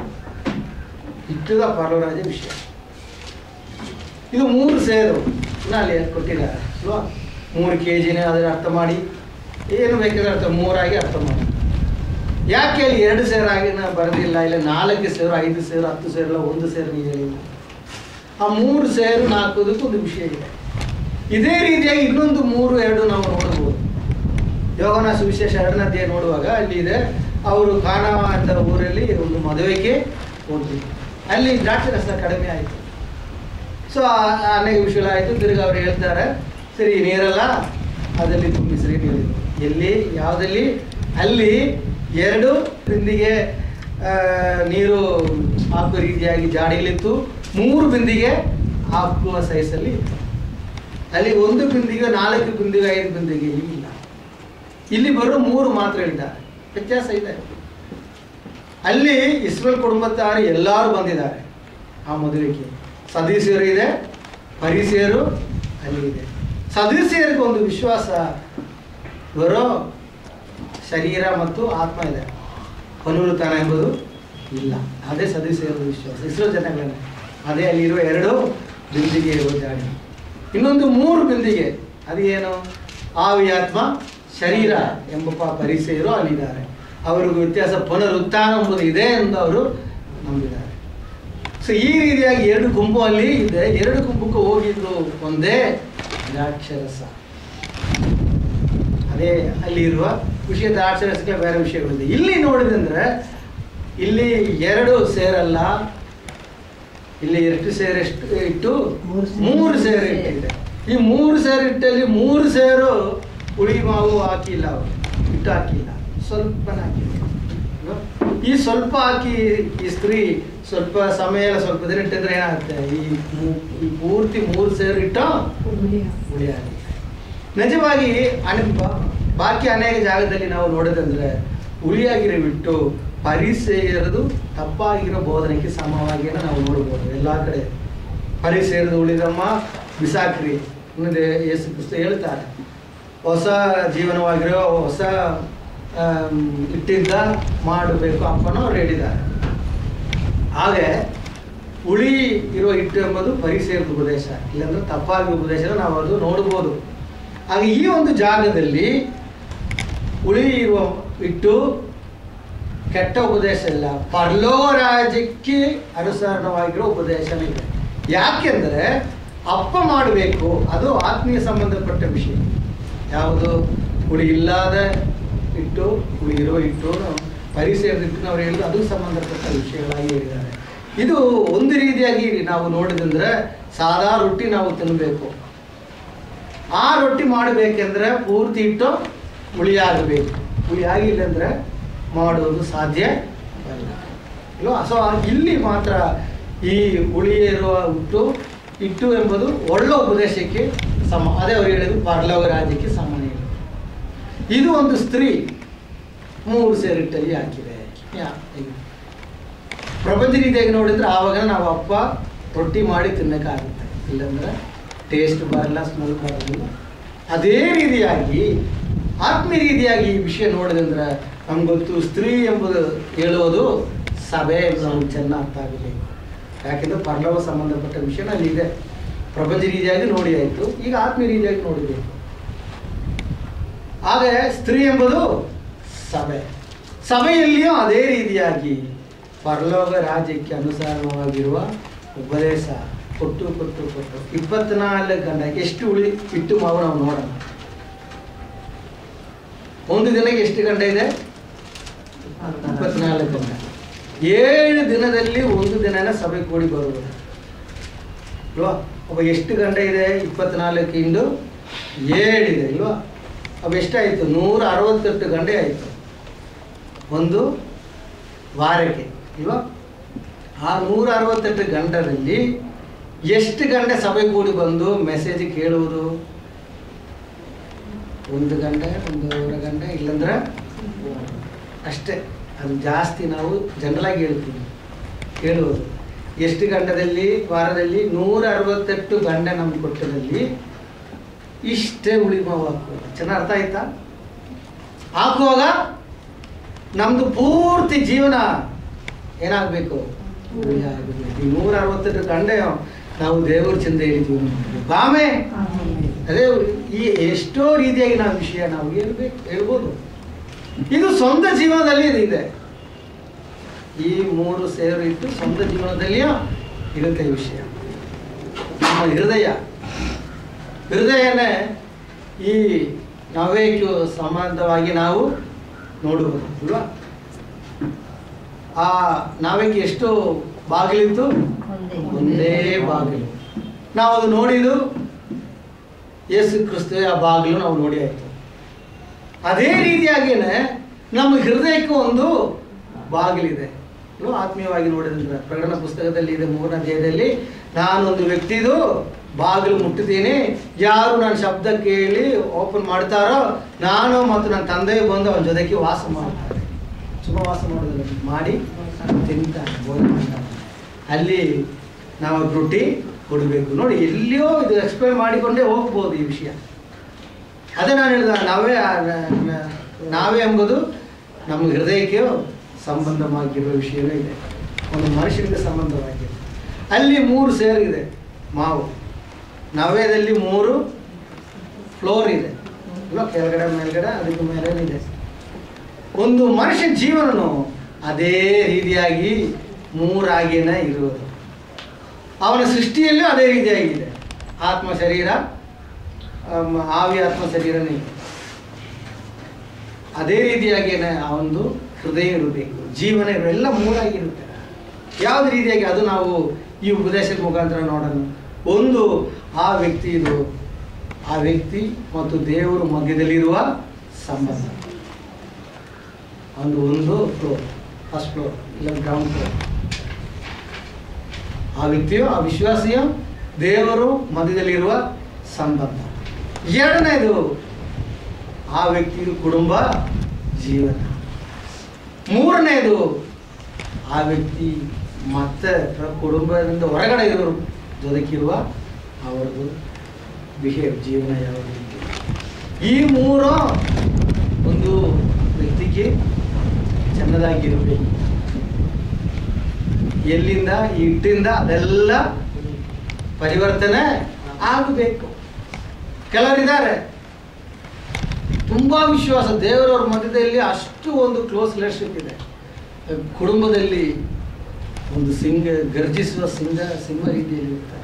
ಇಟ್ಟದ ಪರಲೋಕ ರಾಜ್ಯ ವಿಷಯ ಇದು ಮೂರು ಸೇರು ಇನ್ನು ಅಲ್ಲಿ ಕೊಟ್ಟಿದ್ದಾರೆ ಅಲ್ವಾ ಮೂರು ಕೆ ಜಿನೇ ಅದರ ಅರ್ಥ ಮಾಡಿ ಏನು ಬೇಕಾದ್ರೆ ಅರ್ಥ ಮೂರಾಗಿ ಅರ್ಥ ಮಾಡಿ ಯಾಕೆ ಅಲ್ಲಿ ಎರಡು ಸೇರಾಗಿ ನಾನು ಬರೆದಿಲ್ಲ ಇಲ್ಲ ನಾಲ್ಕು ಸೇರು ಐದು ಸೇರು ಹತ್ತು ಸೇರು ಇಲ್ಲ ಒಂದು ಸೇರು ನೀವು ಹೇಳಿಲ್ಲ ಆ ಮೂರು ಸೇರು ನಾಲ್ಕೋದಕ್ಕೆ ಒಂದು ವಿಷಯ ಇದೆ ಇದೇ ರೀತಿಯಾಗಿ ಇನ್ನೊಂದು ಮೂರು ಎರಡು ನಾವು ನೋಡ್ಬೋದು ಯೋಗನ ಸುವಿಶೇಷ ಎರಡನೇ ಅಧ್ಯಾಯ ನೋಡುವಾಗ ಅಲ್ಲಿ ಇದೆ ಅವರು ಕಾಣವ ಅಂತ ಊರಲ್ಲಿ ಒಂದು ಮದುವೆಗೆ ಹೋಗ್ತಿದ್ರು ಅಲ್ಲಿ ದ್ರಾಕ್ಷಿ ರಸ ಕಡಿಮೆ ಆಯಿತು ಸೊ ಅನೇಕ ವಿಷಯಗಳಾಯಿತು ತಿರುಗಿ ಅವ್ರು ಹೇಳ್ತಾರೆ ಸರಿ ನೀರಲ್ಲ ಅದರಲ್ಲಿ ತುಂಬಿಸ್ರಿ ನೀರು ಎಲ್ಲಿ ಯಾವುದಲ್ಲಿ ಅಲ್ಲಿ ಎರಡು ಬಿಂದಿಗೆ ಆ, ನೀರು ಹಾಕುವ ರೀತಿಯಾಗಿ ಜಾಡಿಯಲ್ಲಿತ್ತು ಮೂರು ಬಿಂದಿಗೆ ಹಾಕುವ ಸೈಜಲ್ಲಿ ಇತ್ತು ಅಲ್ಲಿ ಒಂದು ಬಿಂದಿಗೆ ನಾಲ್ಕು ಬಿಂದಿಗೆ ಐದು ಬಿಂದಿಗೆ ಇಲ್ಲ ಇಲ್ಲಿ ಬರೋ ಮೂರು ಮಾತ್ರ ಇದ್ದಾರೆ ವ್ಯತ್ಯಾಸ ಇದೆ ಅಲ್ಲಿ ಇಸ್ರೇಲ್ ಕುಟುಂಬத்தாರು ಎಲ್ಲರೂ ಬಂದಿದ್ದಾರೆ ಆ ಮದುವೆಗೆ ಸದಸ್ಯರು ಇದೆ ಪರಿಸೆಯರು ಅಲ್ಲಿ ಇದೆ ಸದಸ್ಯರಿಗೆ ಒಂದು ವಿಶ್ವಾಸ ಬರೋ ಶರೀರ ಮತ್ತು ಆತ್ಮ ಇದೆ ಪುನರುತ್ಥಾನ ಎಂಬುದು ಇಲ್ಲ ಅದೇ ಸದಸ್ಯರ ವಿಶ್ವಾಸ ಇಸ್ರೇಲ್ ಜನಗಳನ್ನ ಅದೇ ಅಲ್ಲಿರುವ ಎರಡು ಬಿಂದಿಗೆ ಜಾಡಿ ಇನ್ನೊಂದು ಮೂರು ಬಿಂದಿಗೆ ಅದು ಏನು ಆವಿ ಆತ್ಮ ಶರೀರ ಎಂಬ ಪ- ಪರಿಸೆಯರು ಅಲ್ಲಿದ್ದಾರೆ ಅವರಿಗೂ ವ್ಯತ್ಯಾಸ ಪುನರುತ್ಥಾನ ಎಂಬುದು ಇದೆ ಎಂದು ಅವರು ನಂಬಿದ್ದಾರೆ ಸೊ ಈ ರೀತಿಯಾಗಿ ಎರಡು ಗುಂಪು ಅಲ್ಲಿ ಇದೆ ಎರಡು ಗುಂಪಕ್ಕೆ ಹೋಗಿದ್ದು ಒಂದೇ ದ್ರಾಕ್ಷರಸ ಅದೇ ಅಲ್ಲಿ ಇರುವ ವಿಷಯ ದ್ರಾಕ್ಷರಸಕ್ಕೆ ಬೇರೆ ವಿಷಯಗಳಿದೆ ಇಲ್ಲಿ ನೋಡಿದಂದ್ರೆ ಇಲ್ಲಿ ಎರಡು ಸೇರಲ್ಲ ಇಲ್ಲಿ ಎಷ್ಟು ಸೇರು ಎಷ್ಟು ಇಟ್ಟು ಮೂರು ಸೇರು. ಮೂರು ಸೇರು ಇಟ್ಟಿದೆ ಈ ಮೂರು ಸೇರು ಇಟ್ಟಲ್ಲಿ ಮೂರು ಸೇರು ಹುಳಿ ಮಾವು ಹಾಕಿಲ್ಲ ಅವರು ಇಟ್ಟು ಹಾಕಿಲ್ಲ ಸ್ವಲ್ಪನೇ ಹಾಕಿಲ್ಲ ಅಲ್ವಾ? ಈ ಸ್ವಲ್ಪ ಹಾಕಿ ಈ ಸ್ತ್ರೀ ಸ್ವಲ್ಪ ಸಮಯ ಎಲ್ಲ ಸ್ವಲ್ಪ ದಿನ ಇಟ್ಟಿದ್ರೆ ಏನಾಗುತ್ತೆ ಈ ಮೂ- ಈ ಪೂರ್ತಿ ಮೂರು ಸೇರು ಇಟ್ಟು ಹುಳಿ ಆಗುತ್ತೆ ನಿಜವಾಗಿ ಅನುಭವ ಬಾಕಿ ಅನೇಕ ಜಾಗದಲ್ಲಿ ನಾವು ನೋಡೋದಂದ್ರೆ ಹುಳಿಯಾಗಿರೋ ಬಿಟ್ಟು ಪರಿಸೆಯರದು ತಪ್ಪಾಗಿರೋ ಬೋಧನೆಗೆ ಸಮವಾಗಿ ನಾವು ನೋಡ್ಬೋದು ಎಲ್ಲ ಕಡೆ ಪರಿಸೆಯರದು ಉಳಿದಮ್ಮ ಬಿಸಾಕ್ರಿ ಅನ್ನೋದೇ ಯೇಸು ಕ್ರಿಸ್ತ ಹೇಳ್ತಾರೆ ಹೊಸ ಜೀವನವಾಗಿರೋ ಹೊಸ ಆಮ್, ಇಟ್ಟಿದ್ದ ಮಾಡಬೇಕು ಅಪ್ಪನೂ ಅವ್ರು ಹೇಳಿದ್ದಾರೆ ಹಾಗೆ ಉಳಿ ಇರುವ ಹಿಟ್ಟು ಎಂಬುದು ಪರಿಸರದ ಉಪದೇಶ ಇಲ್ಲಾಂದ್ರೆ ತಪ್ಪಾಗಿ ಉಪದೇಶ ನಾವು ಅದು ನೋಡ್ಬೋದು ಹಾಗೆ ಈ ಒಂದು ಜಾಗದಲ್ಲಿ ಉಳಿ ಇರುವ ಹಿಟ್ಟು ಕೆಟ್ಟ ಉಪದೇಶ ಇಲ್ಲ ಪರ್ಲೋ ರಾಜ್ಯಕ್ಕೆ ಅನುಸರಣವಾಗಿರೋ ಉಪದೇಶನೇ ಇದೆ ಯಾಕೆಂದ್ರೆ ಅಪ್ಪ ಮಾಡಬೇಕು ಅದು ಆತ್ಮೀಯ ಸಂಬಂಧಪಟ್ಟ ವಿಷಯ ಯಾವುದು ಹುಳಿ ಇಲ್ಲದ ಇಟ್ಟು ಹುಳಿ ಇರೋ ಇಟ್ಟು ಪರಿಸರದ ಹಿಟ್ಟು ಅವ್ರು ಹೇಳಿದ್ರು ಅದು ಸಂಬಂಧಪಟ್ಟ ವಿಷಯಗಳಾಗಿ ಹೇಳಿದ್ದಾರೆ ಇದು ಒಂದು ರೀತಿಯಾಗಿ ನಾವು ನೋಡಿದಂದ್ರೆ ಸಾದಾ ರೊಟ್ಟಿ ನಾವು ತಿನ್ನಬೇಕು ಆ ರೊಟ್ಟಿ ಮಾಡಬೇಕೆಂದ್ರೆ ಪೂರ್ತಿ ಇಟ್ಟು ಹುಳಿಯಾಗಬೇಕು ಹುಳಿ ಆಗಿಲ್ಲ ಅಂದ್ರೆ ಮಾಡೋದು ಸಾಧ್ಯ ಇಲ್ಲ ಇಲ್ವಾ ಸೊ ಇಲ್ಲಿ ಮಾತ್ರ ಈ ಹುಳಿ ಇರುವ ಹುಟ್ಟು ಇಟ್ಟು ಎಂಬುದು ಒಳ್ಳೆ ಉಪದೇಶಕ್ಕೆ ಸಮ ಅದೇ ಅವ್ರು ಹೇಳಿದ್ರು ಪರಲೋಕ ರಾಜ್ಯಕ್ಕೆ ಸಮಾನ ಇಲ್ಲ. ಇದು ಒಂದು ಸ್ತ್ರೀ ಮೂರು ಸೇರಿಟ್ಟಲ್ಲಿ ಹಾಕಿದೆ ಯಾ- ಇದು. ಪ್ರಪಂಚ ರೀತಿಯಾಗಿ ನೋಡಿದ್ರೆ ಆವಾಗ ನಾವು ಅಪ್ಪ ರೊಟ್ಟಿ ಮಾಡಿ ತಿನ್ನಕ್ಕಾಗುತ್ತೆ ಇಲ್ಲಾಂದ್ರೆ ಟೇಸ್ಟ್ ಬರಲ್ಲ ಸ್ಮೆಲ್ ಬರಲ್ಲ ಅದೇ ರೀತಿಯಾಗಿ ಆತ್ಮೀಯ ರೀತಿಯಾಗಿ ಈ ವಿಷಯ ನೋಡಿದಂದ್ರೆ ನಮ್ಗೆ ಗೊತ್ತು ಸ್ತ್ರೀ ಎಂಬುದು ಹೇಳುವುದು ಸಭೆ ಎಂದು ನಮ್ಗೆ ಚೆನ್ನಾಗಿ ಅರ್ಥ ಆಗಬೇಕು ಯಾಕೆಂದ್ರೆ ಪರಲೋಕ ಸಂಬಂಧಪಟ್ಟ ವಿಷಯ ಅಲ್ಲಿ ಇದೆ ಪ್ರಪಂಚ ರೀತಿಯಾಗಿ ನೋಡಿ ಆಯಿತು ಈಗ ಆತ್ಮೀಯ ರೀತಿಯಾಗಿ ನೋಡಬೇಕು ಆಗ ಸ್ತ್ರೀ ಎಂಬುದು ಸಭೆ ಸಭೆಯಲ್ಲಿಯೂ ಅದೇ ರೀತಿಯಾಗಿ ಪರಲೋಕ ರಾಜ್ಯಕ್ಕೆ ಅನುಸಾರವಾಗಿರುವ ಉಪದೇಶ ಕೊಟ್ಟು ಕೊಟ್ಟು ಕೊಟ್ಟು ಇಪ್ಪತ್ನಾಲ್ಕು ಗಂಟೆ ಎಷ್ಟು ಉಳಿ ಇಟ್ಟು ಮಾವು ನಾವು ನೋಡೋಣ ಒಂದು ದಿನಕ್ಕೆ ಎಷ್ಟು ಗಂಟೆ ಇದೆ ಇಪ್ಪತ್ನಾಲ್ಕು ಗಂಟೆ ಏಳು ದಿನದಲ್ಲಿ ಒಂದು ದಿನನ ಸಭೆ ಕೂಡಿ ಬರುವುದು ಅಲ್ವಾ ಅವ ಎಷ್ಟು ಗಂಟೆ ಇದೆ ಇಪ್ಪತ್ನಾಲ್ಕು ಇಂದು ಏಳಿದೆ ಇಲ್ವಾ ಅವು ಎಷ್ಟಾಯಿತು ನೂರ ಅರವತ್ತೆಂಟು ಗಂಟೆ ಆಯಿತು ಒಂದು ವಾರಕ್ಕೆ ಇಲ್ವಾ ಆ ನೂರ ಅರವತ್ತೆಂಟು ಗಂಟೆಯಲ್ಲಿ ಎಷ್ಟು ಗಂಟೆ ಸಭೆ ಕೂಡಿ ಬಂದು ಮೆಸೇಜ್ ಕೇಳುವುದು ಒಂದು ಗಂಟೆ ಒಂದೂವರೆ ಗಂಟೆ ಇಲ್ಲಂದ್ರೆ ಅಷ್ಟೇ ಅದು ಜಾಸ್ತಿ ನಾವು ಜನರಲಾಗಿ ಹೇಳ್ತೀವಿ ಕೇಳುವುದು ಎಷ್ಟು ಗಂಟೆದಲ್ಲಿ ವಾರದಲ್ಲಿ ನೂರ ಅರವತ್ತೆಂಟು ಗಂಟೆ ನಮ್ಗೆ ಕೊಟ್ಟದಲ್ಲಿ ಇಷ್ಟೇ ಉಳಿ ಮಾವು ಹಾಕೋದು ಚೆನ್ನಾಗಿ ಅರ್ಥ ಆಯ್ತಾ ಹಾಕುವಾಗ ನಮ್ದು ಪೂರ್ತಿ ಜೀವನ ಏನಾಗಬೇಕು ಈ ನೂರ ಅರವತ್ತೆಂಟು ಗಂಟೆ ನಾವು ದೇವರ ಚಿಂತ ಹೇಳಿದ್ದೀವಿ ಬಾಮೆ ಅದೇ ಈ ಎಷ್ಟೋ ರೀತಿಯಾಗಿ ನಾವು ವಿಷಯ ನಾವು ಹೇಳ್ಬೇಕು ಹೇಳ್ಬೋದು ಇದು ಸ್ವಂತ ಜೀವನದಲ್ಲಿ ಇದು ಇದೆ ಈ ಮೂರು ಸೇರು ಇಟ್ಟು ಸ್ವಂತ ಜೀವನದಲ್ಲಿಯೂ ಇರುತ್ತೆ ಈ ವಿಷಯ ನಮ್ಮ ಹೃದಯ ಹೃದಯನೇ ಈ ನವೇಕು ಸಂಬಂಧವಾಗಿ ನಾವು ನೋಡುವುದು ಅಲ್ವಾ ಆ ನಾವೇಕೆ ಎಷ್ಟು ಬಾಗಿಲಿತ್ತು ಒಂದೇ ಬಾಗಿಲು ನಾವು ಅದು ನೋಡಿದ್ದು ಯೇಸು ಕ್ರಿಸ್ತುವೆ ಆ ಬಾಗಿಲು ನಾವು ನೋಡಿ ಆಯ್ತು ಅದೇ ರೀತಿಯಾಗಿಯೇ ನಮ್ಮ ಹೃದಯಕ್ಕೂ ಒಂದು ಬಾಗಿಲಿದೆ ಇಲ್ವಾ? ಆತ್ಮೀಯವಾಗಿ ನೋಡಿದ್ರೆ ಪ್ರಕಟಣಾ ಪುಸ್ತಕದಲ್ಲಿ ಇದೆ ಮೂರನೇ ಅಧ್ಯಾಯದಲ್ಲಿ ನಾನೊಂದು ವ್ಯಕ್ತಿದು ಬಾಗಿಲು ಮುಟ್ಟುತ್ತೀನಿ ಯಾರು ನನ್ನ ಶಬ್ದ ಕೇಳಿ ಓಪನ್ ಮಾಡ್ತಾರೋ ನಾನು ಮತ್ತು ನನ್ನ ತಂದೆ ಬಂದು ಅವನ ಜೊತೆಗೆ ವಾಸ ಮಾಡ್ತಾರೆ ಶುಭ ವಾಸ ಮಾಡೋದಿಲ್ಲ ಮಾಡಿ ತಿಂತಾನೆ ಬೋಧನೆ ಮಾಡ್ತಾನೆ ಅಲ್ಲಿ ನಾವು ರೊಟ್ಟಿ ಕೊಡಬೇಕು ನೋಡಿ ಎಲ್ಲಿಯೋ ಇದು ಎಕ್ಸ್ಪ್ಲೈನ್ ಮಾಡಿಕೊಂಡೇ ಹೋಗ್ಬೋದು ಈ ವಿಷಯ ಅದೇ ನಾನು ಹೇಳಿದ ನಾವೇ ಆ ನ- ನ- ನಾವೇ ಎಂಬುದು ನಮ್ಮ ಹೃದಯಕ್ಕೆ ಸಂಬಂಧವಾಗಿರುವ ವಿಷಯವೇ ಇದೆ ಒಂದು ಮನುಷ್ಯನಿಗೆ ಸಂಬಂಧವಾಗಿದೆ ಅಲ್ಲಿ ಮೂರು ಸೇರಿದೆ ಮಾವು ನವ್ಯದಲ್ಲಿ ಮೂರು ಫ್ಲೋರ್ ಇದೆ ಅಲ್ವಾ ಕೆಳಗಡೆ ಮೇಲ್ಗಡೆ ಅದಕ್ಕೆ ಮೇಲೆ ಇದೆ ಒಂದು ಮನುಷ್ಯ ಜೀವನನು ಅದೇ ರೀತಿಯಾಗಿ ಮೂರಾಗಿಯೇ ಇರುವುದು ಅವನ ಸೃಷ್ಟಿಯಲ್ಲೂ ಅದೇ ರೀತಿಯಾಗಿದೆ ಆತ್ಮ ಶರೀರ ಆಮ್, ಆವಿ ಆತ್ಮ ಶರೀರನೇ ಇದೆ. ಅದೇ ರೀತಿಯಾಗಿಯೇ ಆ ಒಂದು ಹೃದಯ ಇರಬೇಕು ಜೀವನ ಇರೋ ಎಲ್ಲ ಮೂರಾಗಿರುತ್ತೆ ಯಾವ್ದು ರೀತಿಯಾಗಿ ಅದು ನಾವು ಈ ಉಪದೇಶದ ಮುಖಾಂತರ ನೋಡೋಣ ಒಂದು ಆ ವ್ಯಕ್ತಿ ಇದು ಆ ವ್ಯಕ್ತಿ ಮತ್ತು ದೇವರು ಮಧ್ಯದಲ್ಲಿರುವ ಸಂಬಂಧ ಒಂದು ಒಂದು ಫ್ಲೋರ್ ಫಸ್ಟ್ ಫ್ಲೋರ್ ಇಲ್ಲ ಗ್ರೌಂಡ್ ಫ್ಲೋರ್ ಆ ವ್ಯಕ್ತಿಯು ಆ ವಿಶ್ವಾಸಿಯ ದೇವರು ಮಧ್ಯದಲ್ಲಿರುವ ಸಂಬಂಧ ಎರಡನೇದು ಆ ವ್ಯಕ್ತಿಗೂ ಕುಟುಂಬ ಜೀವನ ಮೂರನೇದು ಆ ವ್ಯಕ್ತಿ ಮತ್ತೆ ಪ್ರ- ಕುಟುಂಬದಿಂದ ಹೊರಗಡೆ ಇರೋರು ಜೊತೆಗಿರುವ ಅವರದು ಬಿಹೇವ್ ಜೀವನ ಯಾವ ರೀತಿ ಈ ಮೂರು ಒಂದು ವ್ಯಕ್ತಿಗೆ ಚೆನ್ನದಾಗಿರಬೇಕು ಎಲ್ಲಿಂದ ಈ ಹಿಟ್ಟಿಂದ ಅದೆಲ್ಲ ಪರಿವರ್ತನೆ ಆಗಬೇಕು ಕೆಲವರಿದ್ದಾರೆ ತುಂಬಾ ವಿಶ್ವಾಸ ದೇವರವ್ರ ಮಧ್ಯದಲ್ಲಿ ಅಷ್ಟು ಒಂದು ಕ್ಲೋಸ್ ರಿಲೇಶನ್ಶಿಪ್ ಇದೆ ಕುಟುಂಬದಲ್ಲಿ ಒಂದು ಸಿಂಗ ಗರ್ಜಿಸುವ ಸಿಂಗ ಸಿಂಹ ರೀತಿಯಲ್ಲಿ ಇರ್ತಾರೆ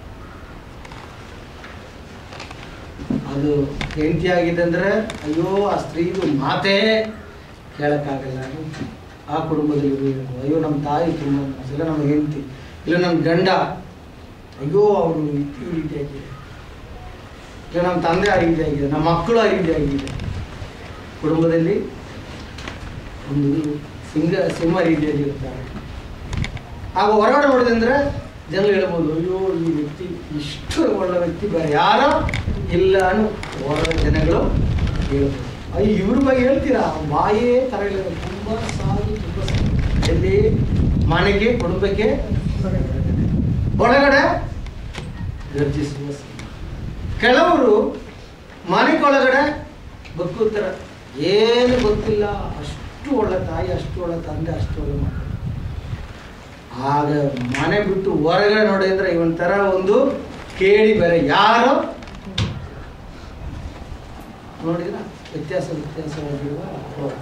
ಅದು ಹೆಂಡತಿ ಆಗಿದೆ ಅಂದ್ರೆ ಅಯ್ಯೋ ಆ ಸ್ತ್ರೀದು ಮಾತೇ ಕೇಳಕ್ಕಾಗಲ್ಲ ಆ ಕುಟುಂಬದಲ್ಲಿ ಇರ್ಬೇಕು. ಅಯ್ಯೋ ನಮ್ಮ ತಾಯಿ ತುಂಬ ಮೋಸ, ಇಲ್ಲ ನಮ್ಮ ಹೆಂಡತಿ ಇಲ್ಲ ನಮ್ಮ ಗಂಡ ಅಯ್ಯೋ ಅವರು ಈ ರೀತಿಯಾಗಿದೆ ಇಲ್ಲ ನಮ್ಮ ತಂದೆ ಆ ರೀತಿಯಾಗಿದೆ ನಮ್ಮ ಮಕ್ಕಳು ಆ ರೀತಿಯಾಗಿದೆ ಕುಟುಂಬದಲ್ಲಿ ಒಂದು ಸಿಂಗ ಸಿಂಹ ರೀತಿಯಲ್ಲಿ ಇರ್ತಾರೆ ಆಗ ಹೊರಗಡೆ ನೋಡಿದಂದ್ರೆ ಜನರು ಹೇಳ್ಬೋದು ಅಯ್ಯೋ ಈ ವ್ಯಕ್ತಿ ಇಷ್ಟು ಒಳ್ಳೆ ವ್ಯಕ್ತಿ ಬೇರೆ ಯಾರೋ ಇಲ್ಲ ಅನ್ನೋ ಹೊರಗಡೆ ಜನಗಳು ಹೇಳ್ಬೋದು ಅಯ್ಯೋ ಇವ್ರ ಬಗ್ಗೆ ಹೇಳ್ತೀರಾ ಬಾಯೇ ಥರ ಇಲ್ಲ ತುಂಬ ಸಾಲು ತುಂಬ ಸಾಲು. ಎಲ್ಲಿ ಮನೆಗೆ ಕುಟುಂಬಕ್ಕೆ ಒಳಗಡೆ ಗರ್ಜಿಸುವ ಸಿಂಹ. ಕೆಲವರು ಮನೆಗೊಳಗಡೆ ಬದುಕುತ್ತಾರೆ ಏನು ಗೊತ್ತಿಲ್ಲ ಅಷ್ಟು ಒಳ್ಳೆ ತಾಯಿ ಅಷ್ಟು ಒಳ್ಳೆ ತಂದೆ ಅಷ್ಟು ಒಳ್ಳೆ ಮಕ್ಕಳು ಆಗ ಮನೆ ಬಿಟ್ಟು ಹೊರಗಡೆ ನೋಡಿ ಅಂದ್ರೆ ಇವನ್ ತರ ಒಂದು ಕೇಳಿ ಬೇರೆ ಯಾರು ನೋಡಿದ್ರ ವ್ಯತ್ಯಾಸ ವ್ಯತ್ಯಾಸವಾಗಿರುವ ಲೋಕ.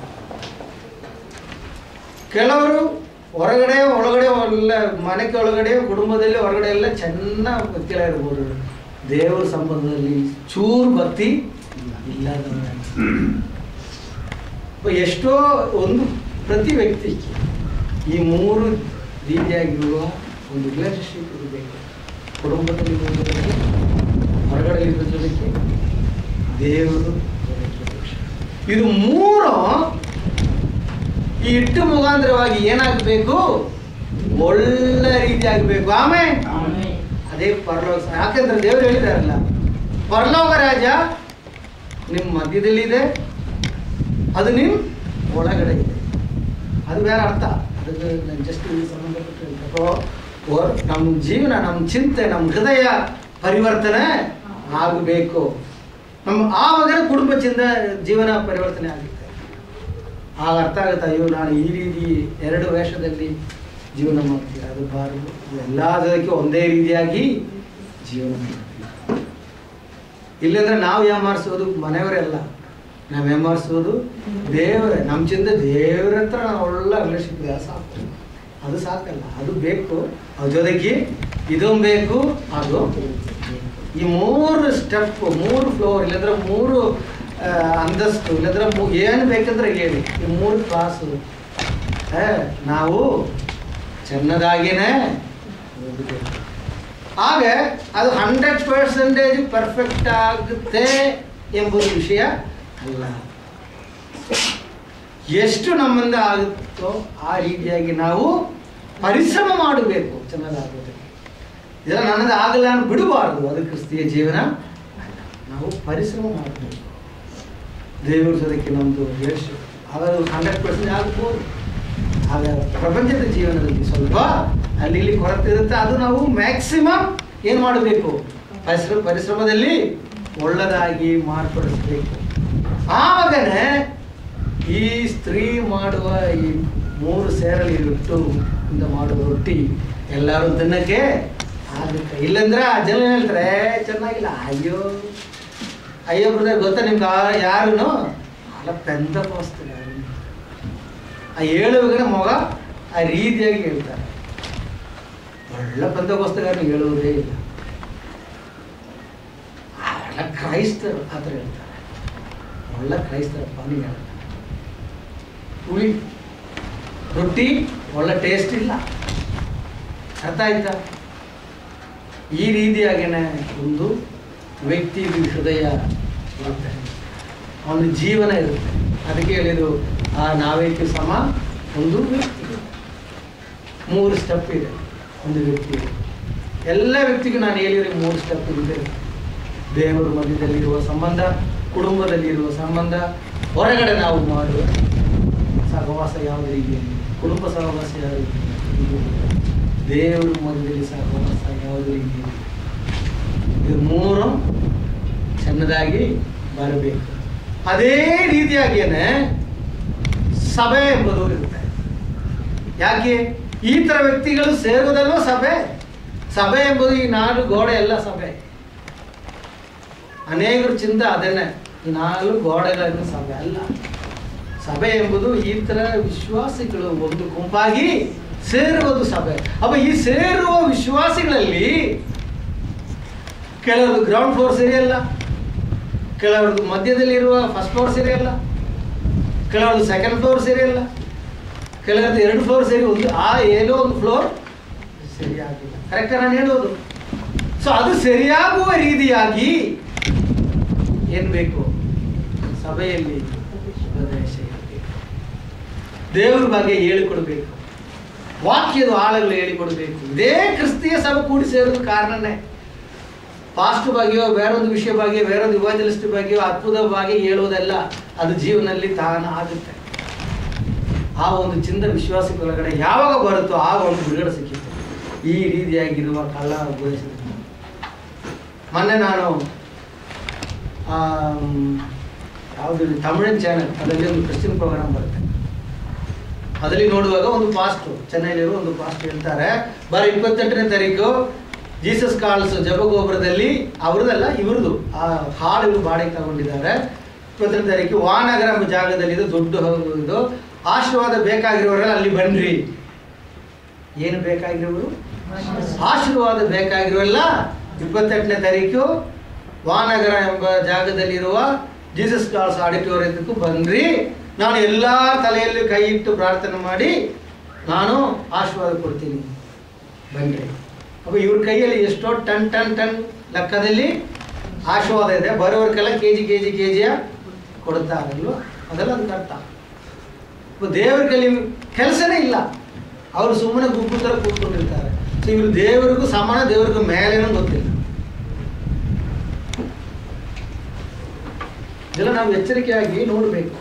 ಕೆಲವರು ಹೊರಗಡೆ ಒಳಗಡೆ ಎಲ್ಲ ಮನೆಗೆ ಒಳಗಡೆ ಕುಟುಂಬದಲ್ಲಿ ಹೊರಗಡೆ ಎಲ್ಲ ಚೆನ್ನಾಗಿ ವ್ಯಕ್ತಿಗಳ ಇರ್ಬೋದು ದೇವರ ಸಂಬಂಧದಲ್ಲಿ ಚೂರು ಭಕ್ತಿ ಇಲ್ಲದವರ ಎಷ್ಟೋ ಒಂದು ಪ್ರತಿ ವ್ಯಕ್ತಿ ಈ ಮೂರು ರೀತಿಯಾಗಿರುವ ಒಂದು ರಿಲೇಶನ್ಶಿಪ್ ಇರಬೇಕು ಕುಟುಂಬದಲ್ಲಿ ಇರೋದಕ್ಕೆ ಹೊರಗಡೆ ಇರೋದಕ್ಕೆ ದೇವರು ಜೊತೆಗೆ. ಇದು ಮೂರು ಈ ಇಟ್ಟು ಮುಖಾಂತರವಾಗಿ ಏನಾಗಬೇಕು ಒಳ್ಳೆ ರೀತಿ ಆಗಬೇಕು ಆಮೇಲೆ ಅದೇ ಪರಲೋಕ ಯಾಕೆಂದ್ರೆ ದೇವರು ಹೇಳಿದಾರಲ್ಲ ಪರಲೋಕ ರಾಜ ನಿಮ್ಮ ಮಧ್ಯದಲ್ಲಿದೆ ಅದು ನಿಮ್ಮ ಒಳಗಡೆ ಇದೆ ಅದು ಬೇರೆ ಅರ್ಥ ಅದಕ್ಕೆ ನಾನು ಜಸ್ಟ್ ಸಂಬಂಧಪಟ್ಟು ಹೇಳ್ಬೇಕು. ಓ- ನಮ್ಮ ಜೀವನ ನಮ್ಮ ಚಿಂತೆ ನಮ್ಮ ಹೃದಯ ಪರಿವರ್ತನೆ ಆಗಬೇಕು ನಮ್ಮ ಆವಾಗ ಕುಟುಂಬ ಚಿಂತ ಜೀವನ ಪರಿವರ್ತನೆ ಆಗುತ್ತೆ ಆಗ ಅರ್ಥ ಆಗುತ್ತೆ ಅಯ್ಯೋ ನಾನು ಈ ರೀತಿ ಎರಡು ವೇಷದಲ್ಲಿ ಜೀವನ ಮಾಡ್ತೀನಿ ಅದು ಬಾರದು ಎಲ್ಲದಕ್ಕೆ ಒಂದೇ ರೀತಿಯಾಗಿ ಜೀವನ ಮಾಡ್ತೀವಿ ಇಲ್ಲಂದ್ರೆ ನಾವು ಯಾಮಾರಿಸೋದು ಮನೆಯವರೆಲ್ಲ ನಾವು ಯಾಮಾರಿಸೋದು ದೇವರೇ ನಮ್ಮ ಚಿಂತೆ ದೇವ್ರ ಹತ್ರ ನಾವು ಒಳ್ಳೆ ರಿಲೇಶನ್ಶಿಪ್ ಇದೆ ಸಾಕು ಅದು ಸಾಕಲ್ಲ ಅದು ಬೇಕು ಅದ್ರ ಜೊತೆಗೆ ಇದೊಂದು ಬೇಕು ಅದು ಬೇಕು. ಈ ಮೂರು ಸ್ಟೆಪ್ ಮೂರು ಫ್ಲೋರ್ ಇಲ್ಲಂದ್ರೆ ಮೂರು ಆ, ಅಂತಸ್ತು ಇಲ್ಲಂದ್ರೆ ಮೂ- ಏನು ಬೇಕಂದ್ರೆ ಹೇಳಿ ಈ ಮೂರು ಕ್ಲಾಸು ನಾವು ಚೆನ್ನದಾಗಿನೇ ಓದಬೇಕು ಆಗ ಅದು ಹಂಡ್ರೆಡ್ ಪರ್ಸೆಂಟೇಜ್ ಪರ್ಫೆಕ್ಟ್ ಆಗುತ್ತೆ ಎಂಬುದು ವಿಷಯ ಅಲ್ಲ ಎಷ್ಟು ನಮ್ಮಿಂದ ಆಗುತ್ತೋ ಆ ರೀತಿಯಾಗಿ ನಾವು ಪರಿಶ್ರಮ ಮಾಡಬೇಕು ಚೆನ್ನಾಗಾಗೋದಕ್ಕೆ ಇದೆಲ್ಲ ನನ್ನದು ಆಗಲ್ಲ ಅಂತ ಬಿಡಬಾರ್ದು ಅದು ಕ್ರಿಸ್ತಿಯ ಜೀವನ ಅಲ್ಲ. ನಾವು ಪರಿಶ್ರಮ ಮಾಡಬೇಕು ದೇವರ ಜೊತೆಗೆ ನಮ್ಮದು ಯಶ್ ಆಗ ಹಂಡ್ರೆಡ್ ಪರ್ಸೆಂಟ್ ಆಗ್ಬೋದು ಆಗ ಪ್ರಪಂಚದ ಜೀವನದಲ್ಲಿ ಸ್ವಲ್ಪ ಅಲ್ಲಿ ಇಲ್ಲಿ ಕೊರತೆ ಇರುತ್ತೆ ಅದು ನಾವು ಮ್ಯಾಕ್ಸಿಮಮ್ ಏನು ಮಾಡಬೇಕು ಪರಿಶ್ರಮ ಪರಿಶ್ರಮದಲ್ಲಿ ಒಳ್ಳೆದಾಗಿ ಮಾರ್ಪಡಿಸ್ಬೇಕು ಆವಾಗನೇ ಈ ಸ್ತ್ರೀ ಮಾಡುವ ಈ ಮೂರು ಸೇರಲಿ ರೊಟ್ಟು ಇಂದ ಮಾಡುವ ರೊಟ್ಟಿ ಎಲ್ಲರೂ ತಿನ್ನಕ್ಕೆ ಆಗುತ್ತೆ ಇಲ್ಲಂದ್ರೆ ಆ ಜನ ಏನ್ ಹೇಳ್ತಾರೆ "ಏ, ಚೆನ್ನಾಗಿಲ್ಲ ಅಯ್ಯೋ ಅಯ್ಯೋ ಬ್ರದರ್ ಗೊತ್ತಾ ನಿಮ್ಗೆ ಯಾರು ಅಲ್ಲ ಪೆಂದ ಕೋಸ್ತಾರೆ ಆ ಹೇಳುವಾಗ ಮಗ ಆ ರೀತಿಯಾಗಿ ಹೇಳ್ತಾರೆ ಒಳ್ಳೆ ಪಂದಗೋಸ್ಕರ ಹೇಳುವುದೇ ಇಲ್ಲ ಒಳ್ಳೆ ಕ್ರೈಸ್ತರು ಆ ಥರ ಹೇಳ್ತಾರೆ ಒಳ್ಳೆ ಕ್ರೈಸ್ತರಪ್ಪ ನೀವು ಹೇಳ್ತಾರೆ ಹುಳಿ ರೊಟ್ಟಿ ಒಳ್ಳೆ ಟೇಸ್ಟ್ ಇಲ್ಲ ಅರ್ಥ ಆಯ್ತಾ ಈ ರೀತಿಯಾಗೇನೆ ಒಂದು ವ್ಯಕ್ತಿ ಹೃದಯ ಇರುತ್ತೆ ಅವನ ಜೀವನ ಇರುತ್ತೆ ಅದಕ್ಕೆ ಹೇಳಿದ್ರು ಆ ನಾವೇಕೆ ಸಮ ಒಂದು ವ್ಯಕ್ತಿ ಮೂರು ಸ್ಟೆಪ್ ಇದೆ ಒಂದು ವ್ಯಕ್ತಿ ಎಲ್ಲ ವ್ಯಕ್ತಿಗೂ ನಾನು ಹೇಳಿದ್ರೆ ಮೂರು ಸ್ಟೆಪ್ ಇದೆ ದೇವರ ಮಧ್ಯದಲ್ಲಿರುವ ಸಂಬಂಧ ಕುಟುಂಬದಲ್ಲಿರುವ ಸಂಬಂಧ ಹೊರಗಡೆ ನಾವು ಮಾಡುವ ಸಹವಾಸ ಯಾವ ರೀತಿಯಲ್ಲಿ ಕುಟುಂಬ ಸಹವಾಸ ಯಾವ ರೀತಿಯಲ್ಲಿ ದೇವರ ಮಧ್ಯದಲ್ಲಿ ಸಹವಾಸ ಯಾವ ರೀತಿಯಲ್ಲಿ ಇದು ಮೂರು ಚೆನ್ನದಾಗಿ ಬರಬೇಕು ಅದೇ ರೀತಿಯಾಗಿಯೇ ಸಭೆ ಎಂಬುದು ಇರುತ್ತೆ ಯಾಕೆ ಈ ಥರ ವ್ಯಕ್ತಿಗಳು ಸೇರುವುದಲ್ವ ಸಭೆ ಸಭೆ ಎಂಬುದು ಈ ನಾಡು ಗೋಡೆ ಎಲ್ಲ ಸಭೆ ಅನೇಕರು ಚಿಂತ ಅದನ್ನೇ ಈ ನಾಲ್ಕು ಗೋಡೆಗಳನ್ನು ಸಭೆ ಅಲ್ಲ ಸಭೆ ಎಂಬುದು ಈ ಥರ ವಿಶ್ವಾಸಿಗಳು ಒಂದು ಗುಂಪಾಗಿ ಸೇರುವುದು ಸಭೆ ಅಪ್ಪ ಈ ಸೇರುವ ವಿಶ್ವಾಸಿಗಳಲ್ಲಿ ಕೆಲವರು ಗ್ರೌಂಡ್ ಫ್ಲೋರ್ ಸರಿಯಲ್ಲ ಕೆಲವ್ರದ್ದು ಮಧ್ಯದಲ್ಲಿರುವ ಫಸ್ಟ್ ಫ್ಲೋರ್ ಸರಿಯಲ್ಲ ಕೆಲವ್ರದ್ದು ಸೆಕೆಂಡ್ ಫ್ಲೋರ್ ಸರಿಯಲ್ಲ ಕೆಲವ್ರದ್ದು ಎರಡು ಫ್ಲೋರ್ ಸರಿ ಒಂದು ಆ ಏನೋ ಒಂದು ಫ್ಲೋರ್ ಸರಿಯಾಗಿಲ್ಲ ಕರೆಕ್ಟ್ ನಾನು ಹೇಳೋದು ಸೊ ಅದು ಸರಿಯಾಗುವ ರೀತಿಯಾಗಿ ಏನ್ ಬೇಕು ಸಭೆಯಲ್ಲಿ ಉಪದೇಶ ಇರಬೇಕು ದೇವ್ರ ಬಗ್ಗೆ ಹೇಳಿಕೊಡ್ಬೇಕು ವಾಕ್ಯದ ಆಳಗಳು ಹೇಳಿಕೊಡ್ಬೇಕು ಇದೇ ಕ್ರಿಸ್ತಿಯ ಸಭೆ ಕೂಡಿ ಸೇರೋದು ಕಾರಣನೇ ಪಾಸ್ಟ್ ಬಗ್ಗೆಯೋ ಬೇರೊಂದು ವಿಷಯ ಬಗ್ಗೆ ಬೇರೊಂದು ಇವಾಂಜಲಿಸ್ಟ್ ಬಗ್ಗೆಯೋ ಅದ್ಭುತ ಬಗ್ಗೆ ಹೇಳುವುದಲ್ಲ ಅದು ಜೀವನದಲ್ಲಿ ತಾನ ಆಗುತ್ತೆ ಆ ಒಂದು ಚಿಂದ ವಿಶ್ವಾಸದ ಒಳಗಡೆ ಯಾವಾಗ ಬರುತ್ತೋ ಆಗ ಒಂದು ಬಿಡುಗಡೆ ಸಿಕ್ಕಿತ್ತು ಈ ರೀತಿಯಾಗಿರುವ ಕಳ್ಳ ಉಪದೇಶದಿಂದ ಮೊನ್ನೆ ನಾನು ಯಾವುದು ತಮಿಳಿನ ಚಾನೆಲ್ ಅದರಲ್ಲಿ ಒಂದು ಕ್ರಿಶ್ಚಿಯನ್ ಪ್ರೋಗ್ರಾಮ್ ಬರುತ್ತೆ ಅದರಲ್ಲಿ ನೋಡುವಾಗ ಒಂದು ಪಾಸ್ಟ್ ಚೆನ್ನೈಲಿರುವ ಒಂದು ಪಾಸ್ಟ್ ಹೇಳ್ತಾರೆ ಬರ ಇಪ್ಪತ್ತೆಂಟನೇ ತಾರೀಕು ಜೀಸಸ್ ಕಾಲ್ಸ್ ಜಪಗೋಪುರದಲ್ಲಿ ಅವ್ರದ್ದಲ್ಲ ಇವ್ರದ್ದು ಆ ಹಾಡು ಇವರು ಬಾಡಿಗೆ ತಗೊಂಡಿದ್ದಾರೆ ಇಪ್ಪತ್ತನೇ ತಾರೀಕು ವಾನಗರ ಎಂಬ ಜಾಗದಲ್ಲಿ ಇದು ದೊಡ್ಡ ಹೌದು ಇದು ಆಶೀರ್ವಾದ ಬೇಕಾಗಿರೋರೆಲ್ಲ ಅಲ್ಲಿ ಬನ್ರಿ ಏನು ಬೇಕಾಗಿರೋರು ಆಶೀರ್ವಾದ ಬೇಕಾಗಿರೋಲ್ಲ ಇಪ್ಪತ್ತೆಂಟನೇ ತಾರೀಕು ವಾನಗರ ಎಂಬ ಜಾಗದಲ್ಲಿರುವ ಜೀಸಸ್ ಕಾಲ್ಸ್ ಆಡಿಟೋರಿಯಕ್ಕೂ ಬನ್ರಿ ನಾನು ಎಲ್ಲ ತಲೆಯಲ್ಲಿ ಕೈ ಇಟ್ಟು ಪ್ರಾರ್ಥನೆ ಮಾಡಿ ನಾನು ಆಶೀರ್ವಾದ ಕೊಡ್ತೀನಿ ಬನ್ರಿ ಅಪ್ಪ ಇವ್ರ ಕೈಯಲ್ಲಿ ಎಷ್ಟೋ ಟನ್ ಟನ್ ಟನ್ ಲೆಕ್ಕದಲ್ಲಿ ಆಶೀರ್ವಾದ ಇದೆ ಬರೋರ್ಗೆಲ್ಲ K G K G K ಜಿಯ ಕೊಡ್ತಾರಲ್ವ ಅದೆಲ್ಲ ಅದಕ್ಕೆ ಅರ್ಥ ಅಪ್ಪ ದೇವ್ರ ಕೈಲಿ ಕೆಲಸನೇ ಇಲ್ಲ ಅವರು ಸುಮ್ಮನೆ ಗುಂಪು ಥರ ಕೂತ್ಕೊಂಡಿರ್ತಾರೆ ಸೊ ಇವರು ದೇವರಿಗೂ ಸಮಾನ ದೇವರಿಗೂ ಮೇಲೇನೋ ಗೊತ್ತಿಲ್ಲ ಇದೆಲ್ಲ ನಾವು ಎಚ್ಚರಿಕೆಯಾಗಿ ನೋಡಬೇಕು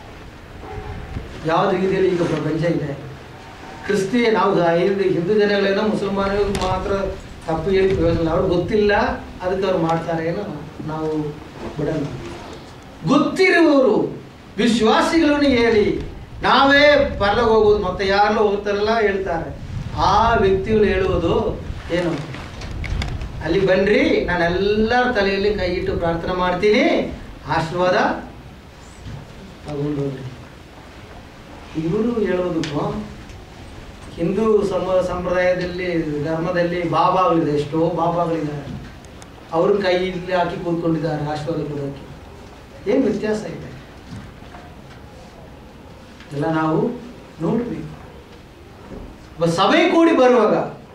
ಯಾವ ರೀತಿಯಲ್ಲಿ ಈಗ ಪ್ರಪಂಚ ಇದೆ ಕ್ರಿಸ್ತಿಯ ನಾವು ಹಿಂದೂ ಹಿಂದೂ ಜನಗಳೇನೋ ಮುಸಲ್ಮಾನರಿಗೆ ಮಾತ್ರ ತಪ್ಪು ಹೇಳಿ ಪ್ರಯೋಜನ ಇಲ್ಲ ಅವ್ರಿಗೆ ಗೊತ್ತಿಲ್ಲ ಅದಕ್ಕೆ ಅವ್ರು ಮಾಡ್ತಾರೆ ಏನೋ ನಾವು ಬಿಡೋಣ ಗೊತ್ತಿರುವವರು ವಿಶ್ವಾಸಿಗಳನ್ನು ಹೇಳಿ ನಾವೇ ಪರಲೋಕ ಹೋಗೋದು ಮತ್ತೆ ಯಾರಲ್ಲೋ ಹೋಗ್ತಾರಲ್ಲ ಹೇಳ್ತಾರೆ ಆ ವ್ಯಕ್ತಿಗಳು ಹೇಳುವುದು ಏನು ಅಲ್ಲಿ ಬನ್ರಿ ನಾನು ಎಲ್ಲರ ತಲೆಯಲ್ಲಿ ಕೈ ಇಟ್ಟು ಪ್ರಾರ್ಥನೆ ಮಾಡ್ತೀನಿ ಆಶೀರ್ವಾದ ತಗೊಂಡು ಹೋಗ್ರಿ ಇವರು ಹೇಳೋದಕ್ಕೂ ಹಿಂದೂ ಸಮ ಸಂಪ್ರದಾಯದಲ್ಲಿ ಧರ್ಮದಲ್ಲಿ ಬಾಬಾಗಳಿದೆ ಎಷ್ಟೋ ಬಾಬಾಗಳಿದ್ದಾರೆ ಅವ್ರ ಕೈಯಲ್ಲಿ ಹಾಕಿ ಕೂತ್ಕೊಂಡಿದ್ದಾರೆ ಆಶೀರ್ವಾದ ಕೊಡೋಕ್ಕೆ ಏನು ವ್ಯತ್ಯಾಸ ಇದೆ ಎಲ್ಲ ನಾವು ನೋಡಬೇಕು ಒಬ್ಬ ಸಭೆ ಕೂಡಿ ಬರುವಾಗ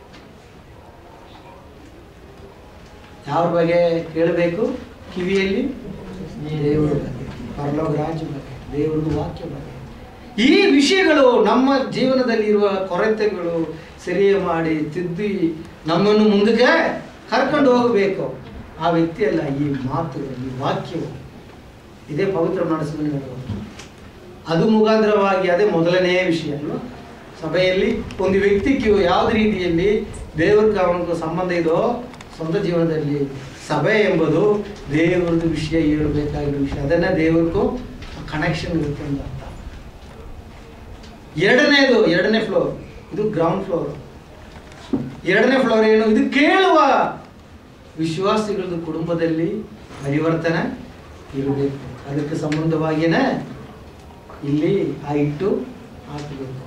ಯಾವ ಬಗ್ಗೆ ಕೇಳಬೇಕು ಕಿವಿಯಲ್ಲಿ ದೇವರ ಬಗ್ಗೆ ಪರಲೋಕ ರಾಜ್ಯ ಬಗ್ಗೆ ದೇವರದು ವಾಕ್ಯ ಬಗ್ಗೆ ಈ ವಿಷಯಗಳು ನಮ್ಮ ಜೀವನದಲ್ಲಿ ಇರುವ ಕೊರತೆಗಳು ಸರಿ ಮಾಡಿ ತಿದ್ದಿ ನಮ್ಮನ್ನು ಮುಂದಕ್ಕೆ ಕರ್ಕೊಂಡು ಹೋಗಬೇಕು ಆ ವ್ಯಕ್ತಿಯಲ್ಲ ಈ ಮಾತುಗಳು ಈ ವಾಕ್ಯವು ಇದೇ ಪವಿತ್ರ ನಡೆಸುವ ಅದು ಮುಖಾಂತರವಾಗಿ ಅದೇ ಮೊದಲನೇ ವಿಷಯ ಅಲ್ವಾ ಸಭೆಯಲ್ಲಿ ಒಂದು ವ್ಯಕ್ತಿಗೆ ಯಾವ್ದು ರೀತಿಯಲ್ಲಿ ದೇವ್ರಿಗೆ ಅವನಿಗೂ ಸಂಬಂಧ ಇದೋ ಸ್ವಂತ ಜೀವನದಲ್ಲಿ ಸಭೆ ಎಂಬುದು ದೇವರದ್ದು ವಿಷಯ ಹೇಳಬೇಕಾಗಿರೋ ವಿಷಯ ಅದನ್ನ ದೇವ್ರಿಗೂ ಕನೆಕ್ಷನ್ ಇರುತ್ತೆ ಅಂತ ಅರ್ಥ ಎರಡನೇದು ಎರಡನೇ ಫ್ಲೋರ್ ಇದು ಗ್ರೌಂಡ್ ಫ್ಲೋರ್ ಎರಡನೇ ಫ್ಲೋರ್ ಏನು ಇದು ಕೇಳುವ ವಿಶ್ವಾಸಿಗಳದ್ದು ಕುಟುಂಬದಲ್ಲಿ ಪರಿವರ್ತನೆ ಇರಬೇಕು ಅದಕ್ಕೆ ಸಂಬಂಧವಾಗಿಯೇ ಇಲ್ಲಿ ಆ ಇಟ್ಟು ಹಾಕಬೇಕು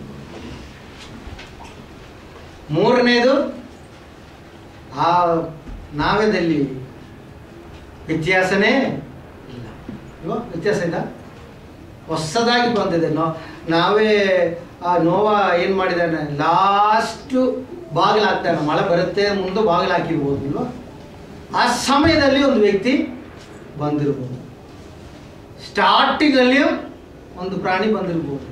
ಮೂರನೇದು ಆ ನಾವೇದಲ್ಲಿ ವ್ಯತ್ಯಾಸನೇ ಇಲ್ಲ ಇಲ್ವಾ ವ್ಯತ್ಯಾಸ ಇಲ್ಲ ಹೊಸದಾಗಿ ಬಂದಿದೆ ನೋ ನಾವೇ ಆ ನೋವಾ ಏನು ಮಾಡಿದ್ದಾನೆ ಲಾಸ್ಟು ಬಾಗಿಲು ಹಾಕ್ತಾನೆ ಮಳೆ ಬರುತ್ತೆ ಮುಂದೆ ಬಾಗಿಲು ಹಾಕಿರ್ಬೋದು ಇಲ್ವಾ ಆ ಸಮಯದಲ್ಲಿ ಒಂದು ವ್ಯಕ್ತಿ ಬಂದಿರ್ಬೋದು ಸ್ಟಾರ್ಟಿಂಗಲ್ಲಿಯೂ ಒಂದು ಪ್ರಾಣಿ ಬಂದಿರ್ಬೋದು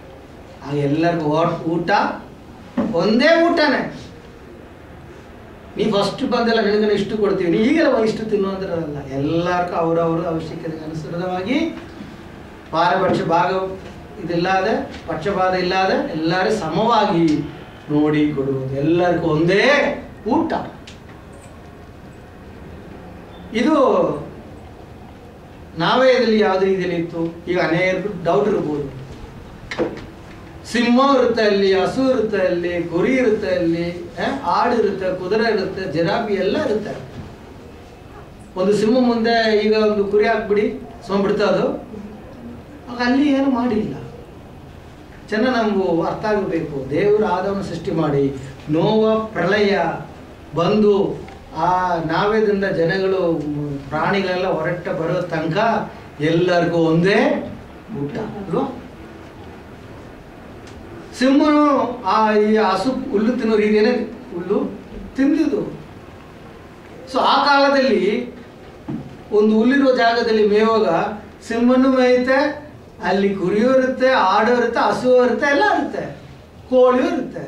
ಆಗ ಎಲ್ಲರಿಗೂ ಊಟ ಒಂದೇ ಊಟನೇ ನೀ ಫಸ್ಟ್ ಬಂದೆಲ್ಲ ನಿನಗೆ ಇಷ್ಟು ಕೊಡ್ತೀವಿ ನೀ ಈಗೆಲ್ಲ ಇಷ್ಟು ತಿನ್ನುವಂಥದ್ದಲ್ಲ ಎಲ್ಲರಿಗೂ ಅವರವರ ಅವಶ್ಯಕತೆಗೆ ಅನುಸೃತವಾಗಿ ಪಾರಪಕ್ಷ ಭಾಗ ಇದಿಲ್ಲದೆ ಪಕ್ಷಪಾತ ಇಲ್ಲದೆ ಎಲ್ಲರೂ ಸಮವಾಗಿ ನೋಡಿ ಕೊಡುವುದು ಎಲ್ಲರಿಗೂ ಒಂದೇ ಊಟ ಇದು ನಾವೇ ಇದರಲ್ಲಿ ಯಾವುದೇ ರೀತಿಯಲ್ಲಿ ಇತ್ತು ಈಗ ಅನೇಕ ಡೌಟ್ ಇರ್ಬೋದು ಸಿಂಹ ಇರುತ್ತೆ ಅಲ್ಲಿ ಹಸು ಇರುತ್ತೆ ಅಲ್ಲಿ ಕುರಿ ಇರುತ್ತೆ ಅಲ್ಲಿ ಆ, ಆಡು ಇರುತ್ತೆ ಕುದುರೆ ಇರುತ್ತೆ ಜಿರಾಫಿ ಎಲ್ಲ ಇರುತ್ತೆ ಒಂದು ಸಿಂಹ ಮುಂದೆ ಈಗ ಒಂದು ಕುರಿ ಹಾಕ್ಬಿಡಿ ಸಿಂಹ ಬಿಡ್ತಾ ಅದು ಆಗ ಅಲ್ಲಿ ಏನು ಮಾಡಿಲ್ಲ ಚೆನ್ನಾಗಿ ನಮಗೂ ಅರ್ಥ ಆಗಬೇಕು ದೇವರು ಆದವನು ಸೃಷ್ಟಿ ಮಾಡಿ ನೋವ ಪ್ರಳಯ ಬಂದು ಆ ನಾವೇದಿಂದ ಜನಗಳು ಮ್, ಪ್ರಾಣಿಗಳೆಲ್ಲ ಹೊರಟ ಬರೋ ತನಕ ಎಲ್ಲರಿಗೂ ಒಂದೇ ಊಟ ಅಲ್ವಾ ಸಿಂಹನು ಆ ಈ ಹಸು ಹುಲ್ಲು ತಿನ್ನೋ ರೀತಿಯೇ ಹುಲ್ಲು ತಿಂದಿದ್ದು ಸೊ ಆ ಕಾಲದಲ್ಲಿ ಒಂದು ಹುಲ್ಲಿರೋ ಜಾಗದಲ್ಲಿ ಮೇಯುವಾಗ ಸಿಂಹನು ಮೇಯುತ್ತೆ ಅಲ್ಲಿ ಕುರಿಯೂ ಇರುತ್ತೆ ಆಡು ಇರುತ್ತೆ ಹಸು ಇರುತ್ತೆ ಎಲ್ಲ ಇರುತ್ತೆ ಕೋಳಿಯೂ ಇರುತ್ತೆ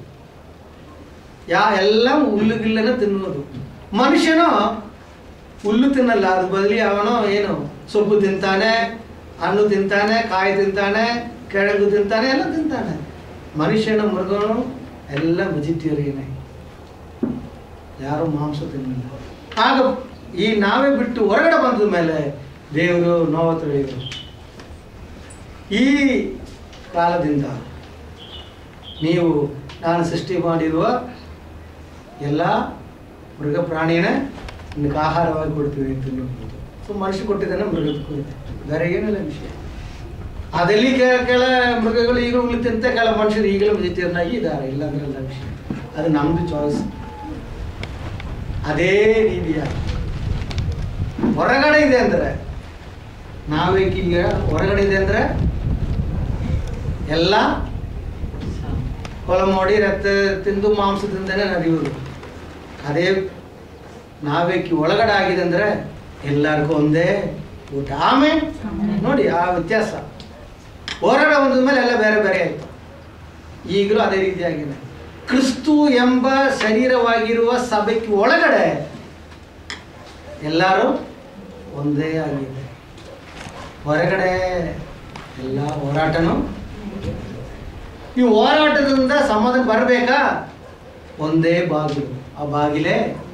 ಯಾ ಎಲ್ಲ ಹುಲ್ಲುಗಿಲ್ಲನ ತಿನ್ನೋದು ಮನುಷ್ಯನು ಹುಲ್ಲು ತಿನ್ನಲ್ಲ ಅದ್ರ ಬದಲಿ ಅವನು ಏನು ಸೊಪ್ಪು ತಿಂತಾನೆ ಹಣ್ಣು ತಿಂತಾನೆ ಕಾಯಿ ತಿಂತಾನೆ ಕೆಳಗು ತಿಂತಾನೆ ಎಲ್ಲ ತಿಂತಾನೆ ಮನುಷ್ಯನ ಮೃಗನು ಎಲ್ಲ ವೆಜಿಟೇರಿಯನ್ ಯಾರು ಮಾಂಸ ತಿನ್ನಲಿಲ್ಲ ಆಗ ಈ ನಾವೇ ಬಿಟ್ಟು ಹೊರಗಡೆ ಬಂದ ಮೇಲೆ ದೇವರು ನೋವ ತಿಳಿದರು ಈ ಕಾಲದಿಂದ ನೀವು ನಾನು ಸೃಷ್ಟಿ ಮಾಡಿರುವ ಎಲ್ಲ ಮೃಗ ಪ್ರಾಣಿನೇ ನಿನಗೆ ಆಹಾರವಾಗಿ ಕೊಡ್ತೀವಿ ಅಂತ ತಿನ್ನಬಹುದು ಸೊ ಮನುಷ್ಯ ಕೊಟ್ಟಿದ್ದಾನೆ ಮೃಗದಕ್ಕೂ ಇದೆ ಬೇರೆ ಏನಿಲ್ಲ ವಿಷಯ ಅದಲ್ಲಿ ಕೆ- ಕೆಲ ಮೃಗಗಳು ಈಗ ಉಳಿ ತಿಂತ ಕೆಲ ಮನುಷ್ಯರು ಈಗಲೂ ವೆಜಿಟೇರಿಯನ್ ಆಗಿ ಇದ್ದಾರೆ ಇಲ್ಲ ಅಂದ್ರಲ್ಲ ವಿಷಯ ಅದು ನಮ್ದು ಚಾಯ್ಸ್ ಅದೇ ರೀತಿಯಾಗಿ ಹೊರಗಡೆ ಇದೆ ಅಂದ್ರೆ ನಾವೇಕೀಗ ಹೊರಗಡೆ ಇದೆ ಅಂದ್ರೆ ಎಲ್ಲ ಕೊಲ ಮಾಡಿ ರಕ್ತ ತಿಂದು ಮಾಂಸದಿಂದನೇ ನಡೆಯುವುದು ಅದೇ ನಾವೇಕಿ ಒಳಗಡೆ ಆಗಿದೆ ಅಂದ್ರೆ ಎಲ್ಲರಿಗೂ ಒಂದೇ ಊಟ ಆಮೇಲೆ ನೋಡಿ ಆ ವ್ಯತ್ಯಾಸ ಹೊರಗಡೆ ಬಂದ ಮೇಲೆ ಎಲ್ಲ ಬೇರೆ ಬೇರೆ ಆಯ್ತು ಈಗಲೂ ಅದೇ ರೀತಿಯಾಗಿದೆ ಕ್ರಿಸ್ತು ಎಂಬ ಶರೀರವಾಗಿರುವ ಸಭೆಗೆ ಒಳಗಡೆ ಎಲ್ಲರೂ ಒಂದೇ ಆಗಿದೆ ಹೊರಗಡೆ ಎಲ್ಲ ಹೋರಾಟನೂ ಈ ಹೋರಾಟದಿಂದ ಸಮಾಧಾನ ಬರಬೇಕಾ ಒಂದೇ ಬಾಗಿಲು ಆ ಬಾಗಿಲೇ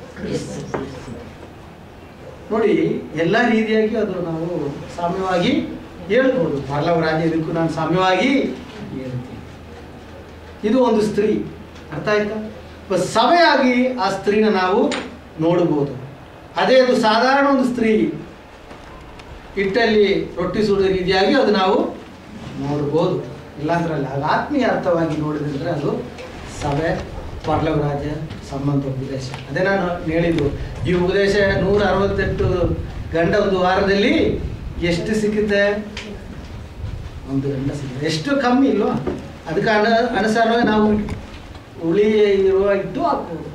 ನೋಡಿ ಎಲ್ಲ ರೀತಿಯಾಗಿ ಅದು ನಾವು ಸಾಮ್ಯವಾಗಿ ಹೇಳ್ಬೋದು ಪರ್ಲವ ರಾಜ್ಯ ಇದಕ್ಕೂ ನಾನು ಸಾಮ್ಯವಾಗಿ ಹೇಳ್ತೀನಿ ಇದು ಒಂದು ಸ್ತ್ರೀ ಅರ್ಥ ಆಯ್ತಾ ಒಬ್ಬ ಸಭೆಯಾಗಿ ಆ ಸ್ತ್ರೀನ ನಾವು ನೋಡ್ಬೋದು ಅದೇ ಅದು ಸಾಧಾರಣ ಒಂದು ಸ್ತ್ರೀ ಹಿಟ್ಟಲ್ಲಿ ರೊಟ್ಟಿ ಸುಡೋ ರೀತಿಯಾಗಿ ಅದು ನಾವು ನೋಡ್ಬೋದು ಇಲ್ಲಾಂದ್ರಲ್ಲ ಅದು ಆತ್ಮೀಯ ಅರ್ಥವಾಗಿ ನೋಡಿದ್ರೆ ಅದು ಸಭೆ ಪರ್ಲವ ರಾಜ ಸಂಬಂಧ ಉಪದೇಶ ಅದೇ ನಾನು ಹೇಳಿದ್ದು ಈ ಉಪದೇಶ ನೂರ ಅರವತ್ತೆಂಟು ಗಂಡ ಒಂದು ವಾರದಲ್ಲಿ ಎಷ್ಟು ಸಿಕ್ಕುತ್ತೆ ಒಂದು ಗಂಡ ಸಿಗುತ್ತೆ ಎಷ್ಟು ಕಮ್ಮಿ ಇಲ್ವಾ ಅದಕ್ಕೆ ಅನ ಅನುಸಾರವಾಗಿ ನಾವು ಹುಳಿ ಇರುವ ಇಟ್ಟು ಹಾಕ್ಬೋದು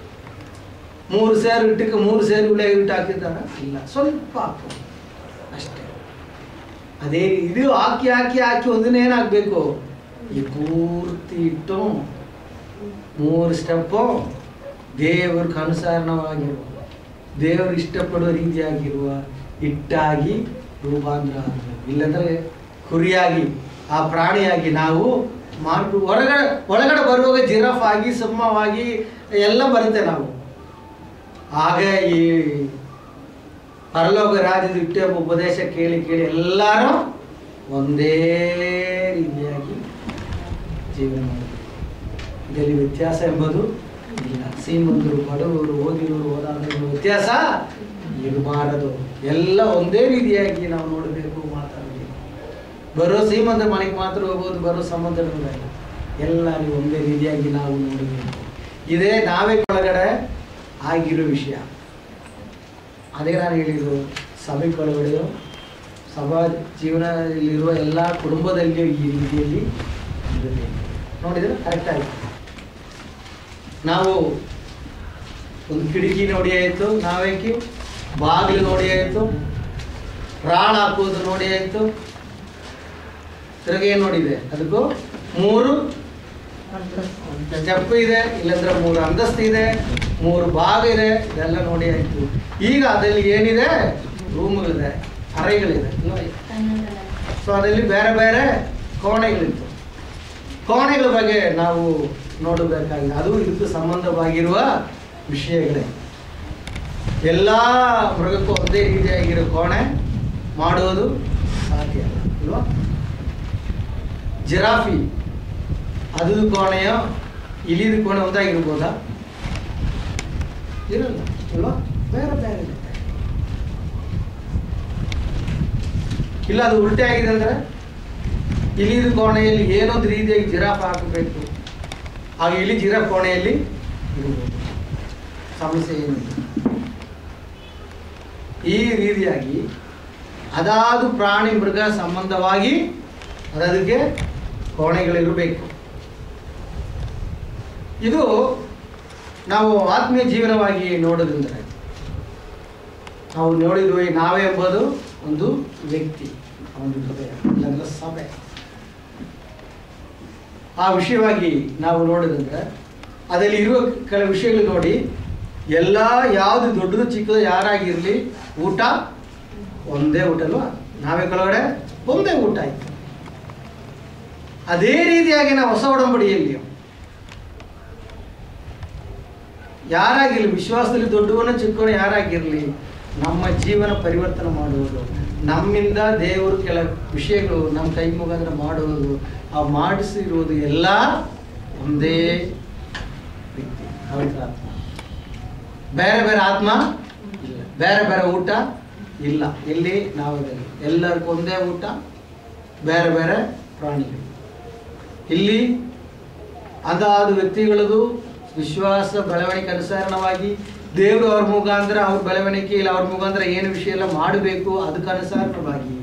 ಮೂರು ಸೇರು ಇಟ್ಟಕ್ಕೆ ಮೂರು ಸೇರು ಹುಳಿ ಇಟ್ಟು ಹಾಕಿದ್ದಾರ ಇಲ್ಲ ಸ್ವಲ್ಪ ಹಾಕ್ಬೋದು ಅಷ್ಟೇ ಅದೇ ಇದು ಹಾಕಿ ಹಾಕಿ ಹಾಕಿ ಒಂದಿನ ಏನಾಗಬೇಕು ಈ ಪೂರ್ತಿ ಇಟ್ಟು ಮೂರು ಸ್ಟೆಪ್ಪು ದೇವ್ರಿಗೆ ಅನುಸಾರಣವಾಗಿರುವ ದೇವರು ಇಷ್ಟಪಡೋ ರೀತಿಯಾಗಿರುವ ಹಿಟ್ಟಾಗಿ ರೂಪಾಂತರ ಆಗಬೇಕು ಇಲ್ಲಂದ್ರೆ ಕುರಿಯಾಗಿ ಆ ಪ್ರಾಣಿಯಾಗಿ ನಾವು ಮಾಡ್ಬಿಟ್ಟು ಹೊರಗಡೆ ಒಳಗಡೆ ಬರುವಾಗ ಜಿರಾಫ್ ಆಗಿ ಸಿಂಹವಾಗಿ ಎಲ್ಲ ಬರುತ್ತೆ ನಾವು ಆಗ ಈ ಪರಲೋಕ ರಾಜ್ಯದ ಇಟ್ಟೆ ಉಪದೇಶ ಕೇಳಿ ಕೇಳಿ ಎಲ್ಲರೂ ಒಂದೇ ರೀತಿಯಾಗಿ ಜೀವನ ಮಾಡಬೇಕು ಇದರಲ್ಲಿ ವ್ಯತ್ಯಾಸ ಎಂಬುದು ಇಲ್ಲ ಶ್ರೀಮಂತರು ಬಡವರು ಓದಿರೋರು ಓದಾದವರು ವ್ಯತ್ಯಾಸ ಇರಬಾರದು ಎಲ್ಲ ಒಂದೇ ರೀತಿಯಾಗಿ ನಾವು ನೋಡಬೇಕು ಮಾತಾಡಬೇಕು ಬರೋ ಶ್ರೀಮಂತರ ಮನೆಗೆ ಮಾತ್ರ ಹೋಗ್ಬೋದು ಬರೋ ಸಂಬಂಧಗಳಿಲ್ಲ ಎಲ್ಲರಿಗೂ ಒಂದೇ ರೀತಿಯಾಗಿ ನಾವು ನೋಡಬೇಕು ಇದೇ ನಾವೇ ಒಳಗಡೆ ಆಗಿರೋ ವಿಷಯ ಅದೇ ನಾನು ಹೇಳಿದ್ದು ಸಭೆ ಒಳಗಡೆ ಸಭಾ ಜೀವನದಲ್ಲಿರುವ ಎಲ್ಲ ಕುಟುಂಬದಲ್ಲಿಯೂ ಈ ರೀತಿಯಲ್ಲಿ ಇರಬೇಕು ನೋಡಿದ್ರೆ ಕರೆಕ್ಟ್ ಆಯಿತು ನಾವು ಒಂದು ಕಿಟಕಿ ನೋಡಿ ಆಯಿತು ನಾವೇಕಿ ಬಾಗಿಲು ನೋಡಿ ಆಯಿತು ರಾಳ ಹಾಕುವುದು ನೋಡಿ ಆಯಿತು ತಿರುಗಿ ಏನು ನೋಡಿದೆ ಅದಕ್ಕೂ ಮೂರು ಸ್ಟೆಪ್ ಇದೆ ಇಲ್ಲಂದ್ರೆ ಮೂರು ಅಂತಸ್ತು ಇದೆ ಮೂರು ಭಾಗ ಇದೆ ಇದೆಲ್ಲ ನೋಡಿ ಆಯ್ತು ಈಗ ಅದರಲ್ಲಿ ಏನಿದೆ ರೂಮ್ಗಳಿದೆ ಅறைಗಳಿದೆ ಇಲ್ವಾ? ಸೊ ಅದರಲ್ಲಿ ಬೇರೆ ಬೇರೆ ಕೋಣೆಗಳಿತ್ತು ಕೋಣೆಗಳ ಬಗ್ಗೆ ನಾವು ನೋಡಬೇಕಾಗಿದೆ ಅದು ಇದಕ್ಕೆ ಸಂಬಂಧವಾಗಿರುವ ವಿಷಯಗಳೇ ಎಲ್ಲ ಮೃಗಕ್ಕೂ ಒಂದೇ ರೀತಿಯಾಗಿರೋ ಕೋಣೆ ಮಾಡುವುದು ಸಾಧ್ಯ ಇಲ್ಲ ಅಲ್ವಾ ಜಿರಾಫಿ ಅದು ಕೋಣೆಯೋ ಇಲಿದ ಕೋಣೆ ಒಂದಾಗಿರ್ಬೋದಾ ಇರಲ್ಲ ಅಲ್ವಾ ಬೇರೆ ಬೇರೆ ಇರುತ್ತೆ ಇಲ್ಲ ಅದು ಉಲ್ಟೆ ಆಗಿದೆ ಅಂದ್ರೆ ಇಲಿದ ಕೋಣೆಯಲ್ಲಿ ಏನೊಂದು ರೀತಿಯಾಗಿ ಜಿರಾಫ್ ಹಾಕಬೇಕು ಆಗ ಇಲಿ ಜಿರಾಫ್ ಕೋಣೆಯಲ್ಲಿ ಇರ್ಬೋದು ಸಮಸ್ಯೆ ಏನಿಲ್ಲ ಈ ರೀತಿಯಾಗಿ ಅದಾದು ಪ್ರಾಣಿ ಮೃಗ ಸಂಬಂಧವಾಗಿ ಅದಕ್ಕೆ ಕೋಣೆಗಳಿರಬೇಕು ಇದು ನಾವು ಆತ್ಮೀಯ ಜೀವನವಾಗಿ ನೋಡೋದಂದ್ರೆ ನಾವು ನೋಡಿರುವ ಈ ನಾವೇ ಎಂಬುದು ಒಂದು ವ್ಯಕ್ತಿ ಒಂದು ಹೃದಯ ಇಲ್ಲಾಂದ್ರೆ ಸಭೆ ಆ ವಿಷಯವಾಗಿ ನಾವು ನೋಡೋದಂದ್ರೆ ಅದರಲ್ಲಿ ಇರುವ ಕೆಲವು ವಿಷಯಗಳು ನೋಡಿ ಎಲ್ಲ ಯಾವುದು ದೊಡ್ಡದು ಚಿಕ್ಕದು ಯಾರಾಗಿರಲಿ ಊಟ ಒಂದೇ ಊಟ ಅಲ್ವಾ ನಾವೇ ಕೆಳಗಡೆ ಒಂದೇ ಊಟ ಆಯ್ತು ಅದೇ ರೀತಿಯಾಗಿ ನಾವು ಹೊಸ ಒಡಂಬಡಿಯಲ್ಲಿ ಯಾರಾಗಿರಲಿ ವಿಶ್ವಾಸದಲ್ಲಿ ದೊಡ್ಡವನ ಚಿಕ್ಕವನ ಯಾರಾಗಿರಲಿ ನಮ್ಮ ಜೀವನ ಪರಿವರ್ತನೆ ಮಾಡುವುದು ನಮ್ಮಿಂದ ದೇವರು ಕೆಲ ವಿಷಯಗಳು ನಮ್ಮ ಕೈ ಮುಖಾಂತರ ಮಾಡುವುದು ಆ ಮಾಡಿಸಿರುವುದು ಎಲ್ಲ ಒಂದೇ ವ್ಯಕ್ತಿ ಪವಿತ್ರ ಆತ್ಮ ಬೇರೆ ಬೇರೆ ಆತ್ಮ ಇಲ್ಲ ಬೇರೆ ಬೇರೆ ಊಟ ಇಲ್ಲ ಇಲ್ಲಿ ನಾವದಲ್ಲಿ ಎಲ್ಲರಿಗೂ ಒಂದೇ ಊಟ ಬೇರೆ ಬೇರೆ ಪ್ರಾಣಿಗಳು ಇಲ್ಲಿ ಅದಾದ ವ್ಯಕ್ತಿಗಳದು ವಿಶ್ವಾಸ ಬೆಳವಣಿಗೆ ಅನುಸಾರವಾಗಿ ದೇವರು ಅವ್ರ ಮುಖಾಂತರ ಅವ್ರ ಬೆಳವಣಿಗೆ ಇಲ್ಲ ಅವ್ರ ಮುಖಾಂತರ ಏನು ವಿಷಯ ಎಲ್ಲ ಮಾಡಬೇಕು ಅದಕ್ಕೆ ಅನುಸಾರವಾಗಿ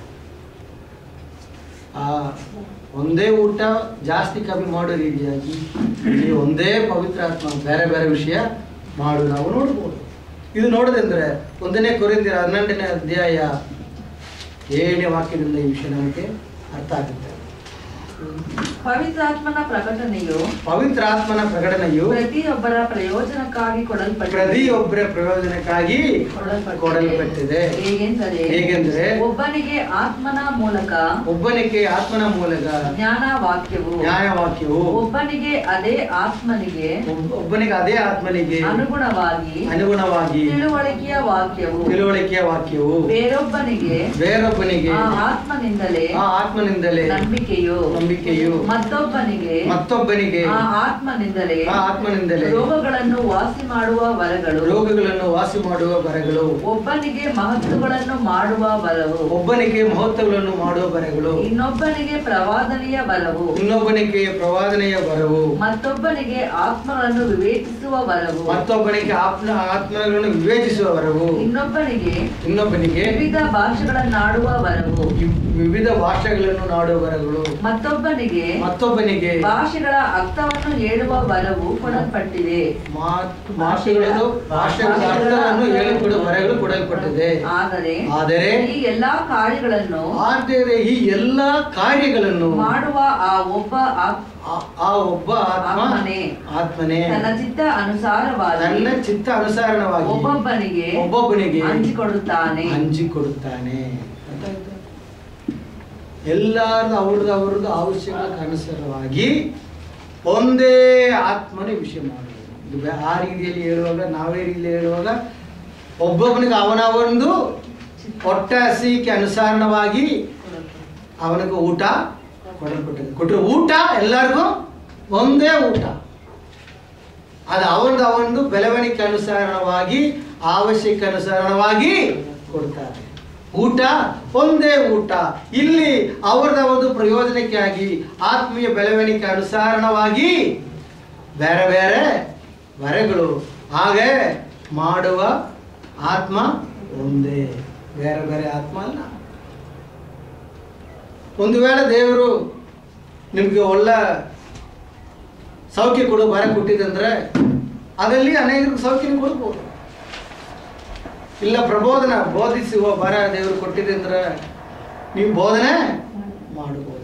ಆ ಒಂದೇ ಊಟ ಜಾಸ್ತಿ ಕಮ್ಮಿ ಮಾಡೋ ರೀತಿಯಾಗಿ ಇಲ್ಲಿ ಒಂದೇ ಪವಿತ್ರ ಆತ್ಮ ಬೇರೆ ಬೇರೆ ವಿಷಯ ಮಾಡು ನಾವು ನೋಡ್ಬೋದು ಇದು ನೋಡೋದಂದ್ರೆ ಒಂದನೇ ಕೊರಿಂದಿರ ಹನ್ನೆರಡನೇ ಅಧ್ಯಾಯ ಏಳನೇ ವಾಕ್ಯದಿಂದ ಈ ವಿಷಯ ನಮಗೆ ಅರ್ಥ ಆಗುತ್ತೆ ಪವಿತ್ರಾತ್ಮನ ಪ್ರಕಟಣೆಯು ಪವಿತ್ರಾತ್ಮನ ಪ್ರಕಟಣೆಯು ಪ್ರತಿಯೊಬ್ಬರ ಪ್ರಯೋಜನಕ್ಕಾಗಿ ಕೊಡಲ್ಪಟ್ಟಿದೆ ಪ್ರತಿಯೊಬ್ಬರ ಪ್ರಯೋಜನಕ್ಕಾಗಿ ಕೊಡಲ್ಪಟ್ಟಿದೆ ಹೇಗೆಂದರೆ ಹೇಗೆಂದರೆ ಒಬ್ಬನಿಗೆ ಆತ್ಮನ ಮೂಲಕ ಒಬ್ಬನಿಗೆ ಆತ್ಮನ ಮೂಲಕ ಜ್ಞಾನ ವಾಕ್ಯವು ನ್ಯಾಯವಾಕ್ಯವು ಒಬ್ಬನಿಗೆ ಅದೇ ಆತ್ಮನಿಗೆ ಒಬ್ಬ- ಒಬ್ಬನಿಗೆ ಅದೇ ಆತ್ಮನಿಗೆ ಅನುಗುಣವಾಗಿ ಅನುಗುಣವಾಗಿ ತಿಳುವಳಿಕೆಯ ವಾಕ್ಯವು ತಿಳುವಳಿಕೆಯ ವಾಕ್ಯವು ಬೇರೊಬ್ಬನಿಗೆ ಬೇರೊಬ್ಬನಿಗೆ ಆ ಆತ್ಮನಿಂದಲೇ ಆ ಆತ್ಮನಿಂದಲೇ ನಂಬಿಕೆಯು ನಂಬಿಕೆಯು ಮತ್ತೊಬ್ಬನಿಗೆ ಮತ್ತೊಬ್ಬನಿಗೆ ಆ ಆತ್ಮನಿಂದಲೇ ಆ ಆತ್ಮನಿಂದಲೇ ರೋಗಗಳನ್ನು ವಾಸಿ ಮಾಡುವ ವರಗಳು ರೋಗಗಳನ್ನು ವಾಸಿ ಮಾಡುವ ಬರಗಳು ಒಬ್ಬನಿಗೆ ಮಹತ್ವಗಳನ್ನು ಮಾಡುವ ವರವು ಒಬ್ಬನಿಗೆ ಮಹತ್ವಗಳನ್ನು ಮಾಡುವ ಬರಗಳು ಇನ್ನೊಬ್ಬನಿಗೆ ಪ್ರವಾದನೆಯ ವರವು ಇನ್ನೊಬ್ಬನಿಗೆ ಪ್ರವಾದನೆಯ ಬರವು ಮತ್ತೊಬ್ಬನಿಗೆ ಆತ್ಮಗಳನ್ನು ವಿವೇಚಿಸುವ ವರವು ಮತ್ತೊಬ್ಬನಿಗೆ ಆತ್ಮ ಆತ್ಮಗಳನ್ನು ವಿವೇಚಿಸುವ ವರವು ಇನ್ನೊಬ್ಬನಿಗೆ ಇನ್ನೊಬ್ಬನಿಗೆ ವಿವಿಧ ಭಾಷೆಗಳನ್ನಾಡುವ ವರವು ವಿ- ವಿವಿಧ ಭಾಷೆಗಳನ್ನು ನಾಡುವ ವರಗಳು ಮತ್ತೊಬ್ಬನಿಗೆ ಮತ್ತೊಬ್ಬನಿಗೆ ಭಾಷೆಗಳ ಅರ್ಥವನ್ನು ಹೇಳುವ ವರವು ಕೊಡಲ್ಪಟ್ಟಿದೆ ಮಾತ್- ಭಾಷೆಗಳದು ಭಾಷೆಗಳ ಅರ್ಥವನ್ನು ಹೇಳಿಕೊಡುವ ವರಗಳು ಕೊಡಲ್ಪಟ್ಟಿದೆ ಆದರೆ ಆದರೆ ಈ ಎಲ್ಲಾ ಕಾರ್ಯಗಳನ್ನು ಆದರೆ ಈ ಎಲ್ಲ ಕಾರ್ಯಗಳನ್ನು ಮಾಡುವ ಆ ಒಬ್ಬ ಆತ್- ಆ- ಆ ಒಬ್ಬ ಆತ್ಮ ಆತ್ಮನೇ ಆತ್ಮನೇ ತನ್ನ ಚಿತ್ತ ಅನುಸಾರವಾಗಿ ತನ್ನ ಚಿತ್ತ ಅನುಸಾರವಾಗಿ ಒಬ್ಬೊಬ್ಬನಿಗೆ ಒಬ್ಬೊಬ್ಬನಿಗೆ ಹಂಚಿಕೊಡುತ್ತಾನೆ ಹಂಚಿಕೊಡುತ್ತಾನೆ ಗೊತ್ತಾಯ್ತಾ? ಎಲ್ಲಾರ್ದು ಅವ್ರದ್ದು ಅವ್ರದ್ದು ಅವಶ್ಯಕತೆ ಅನುಸಾರವಾಗಿ ಒಂದೇ ಆತ್ಮನೇ ವಿಷಯ ಮಾಡುವುದು ಇದು ಬೆ- ಆ ರೀತಿಯಲ್ಲಿ ಹೇಳುವಾಗ ನಾವೇ ರೀತಿಯಲ್ಲಿ ಹೇಳುವಾಗ ಒಬ್ಬೊಬ್ಬನಿಗೆ ಅವನ ಒಂದು ಹೊಟ್ಟಾಸಿಕೆ ಅನುಸಾರವಾಗಿ ಅವನಿಗೆ ಊಟ ಕೊಡಲ್ಪಟ್ಟಿದೆ ಕೊಟ್ಟರೆ ಊಟ ಎಲ್ಲರಿಗೂ ಒಂದೇ ಊಟ ಅದು ಅವನದು ಅವನದು ಬೆಳವಣಿಗೆ ಅನುಸಾರವಾಗಿ ಅವಶ್ಯಕ ಅನುಸಾರವಾಗಿ ಕೊಡ್ತಾರೆ ಊಟ ಒಂದೇ ಊಟ ಇಲ್ಲಿ ಅವರದ ಒಂದು ಪ್ರಯೋಜನಕ್ಕಾಗಿ ಆತ್ಮೀಯ ಬೆಳವಣಿಗೆ ಅನುಸಾರವಾಗಿ ಬೇರೆ ಬೇರೆ ವರಗಳು ಹಾಗೆ ಮಾಡುವ ಆತ್ಮ ಒಂದೇ ಬೇರೆ ಬೇರೆ ಆತ್ಮ ಅಲ್ಲ ಒಂದು ವೇಳೆ ದೇವರು ನಿಮಗೆ ಒಳ್ಳೆ ಸೌಖ್ಯ ಕೊಡು ಬರ ಕೊಟ್ಟಿದ್ದಂದ್ರೆ ಅದರಲ್ಲಿ ಅನೇಕರಿಗೆ ಸೌಖ್ಯ ಕೊಡ್ಬೋದು ಇಲ್ಲ ಪ್ರಬೋಧನ ಬೋಧಿಸುವ ಬರ ದೇವರು ಕೊಟ್ಟಿದೆ ಅಂದ್ರೆ ನೀವು ಬೋಧನೆ ಮಾಡಬಹುದು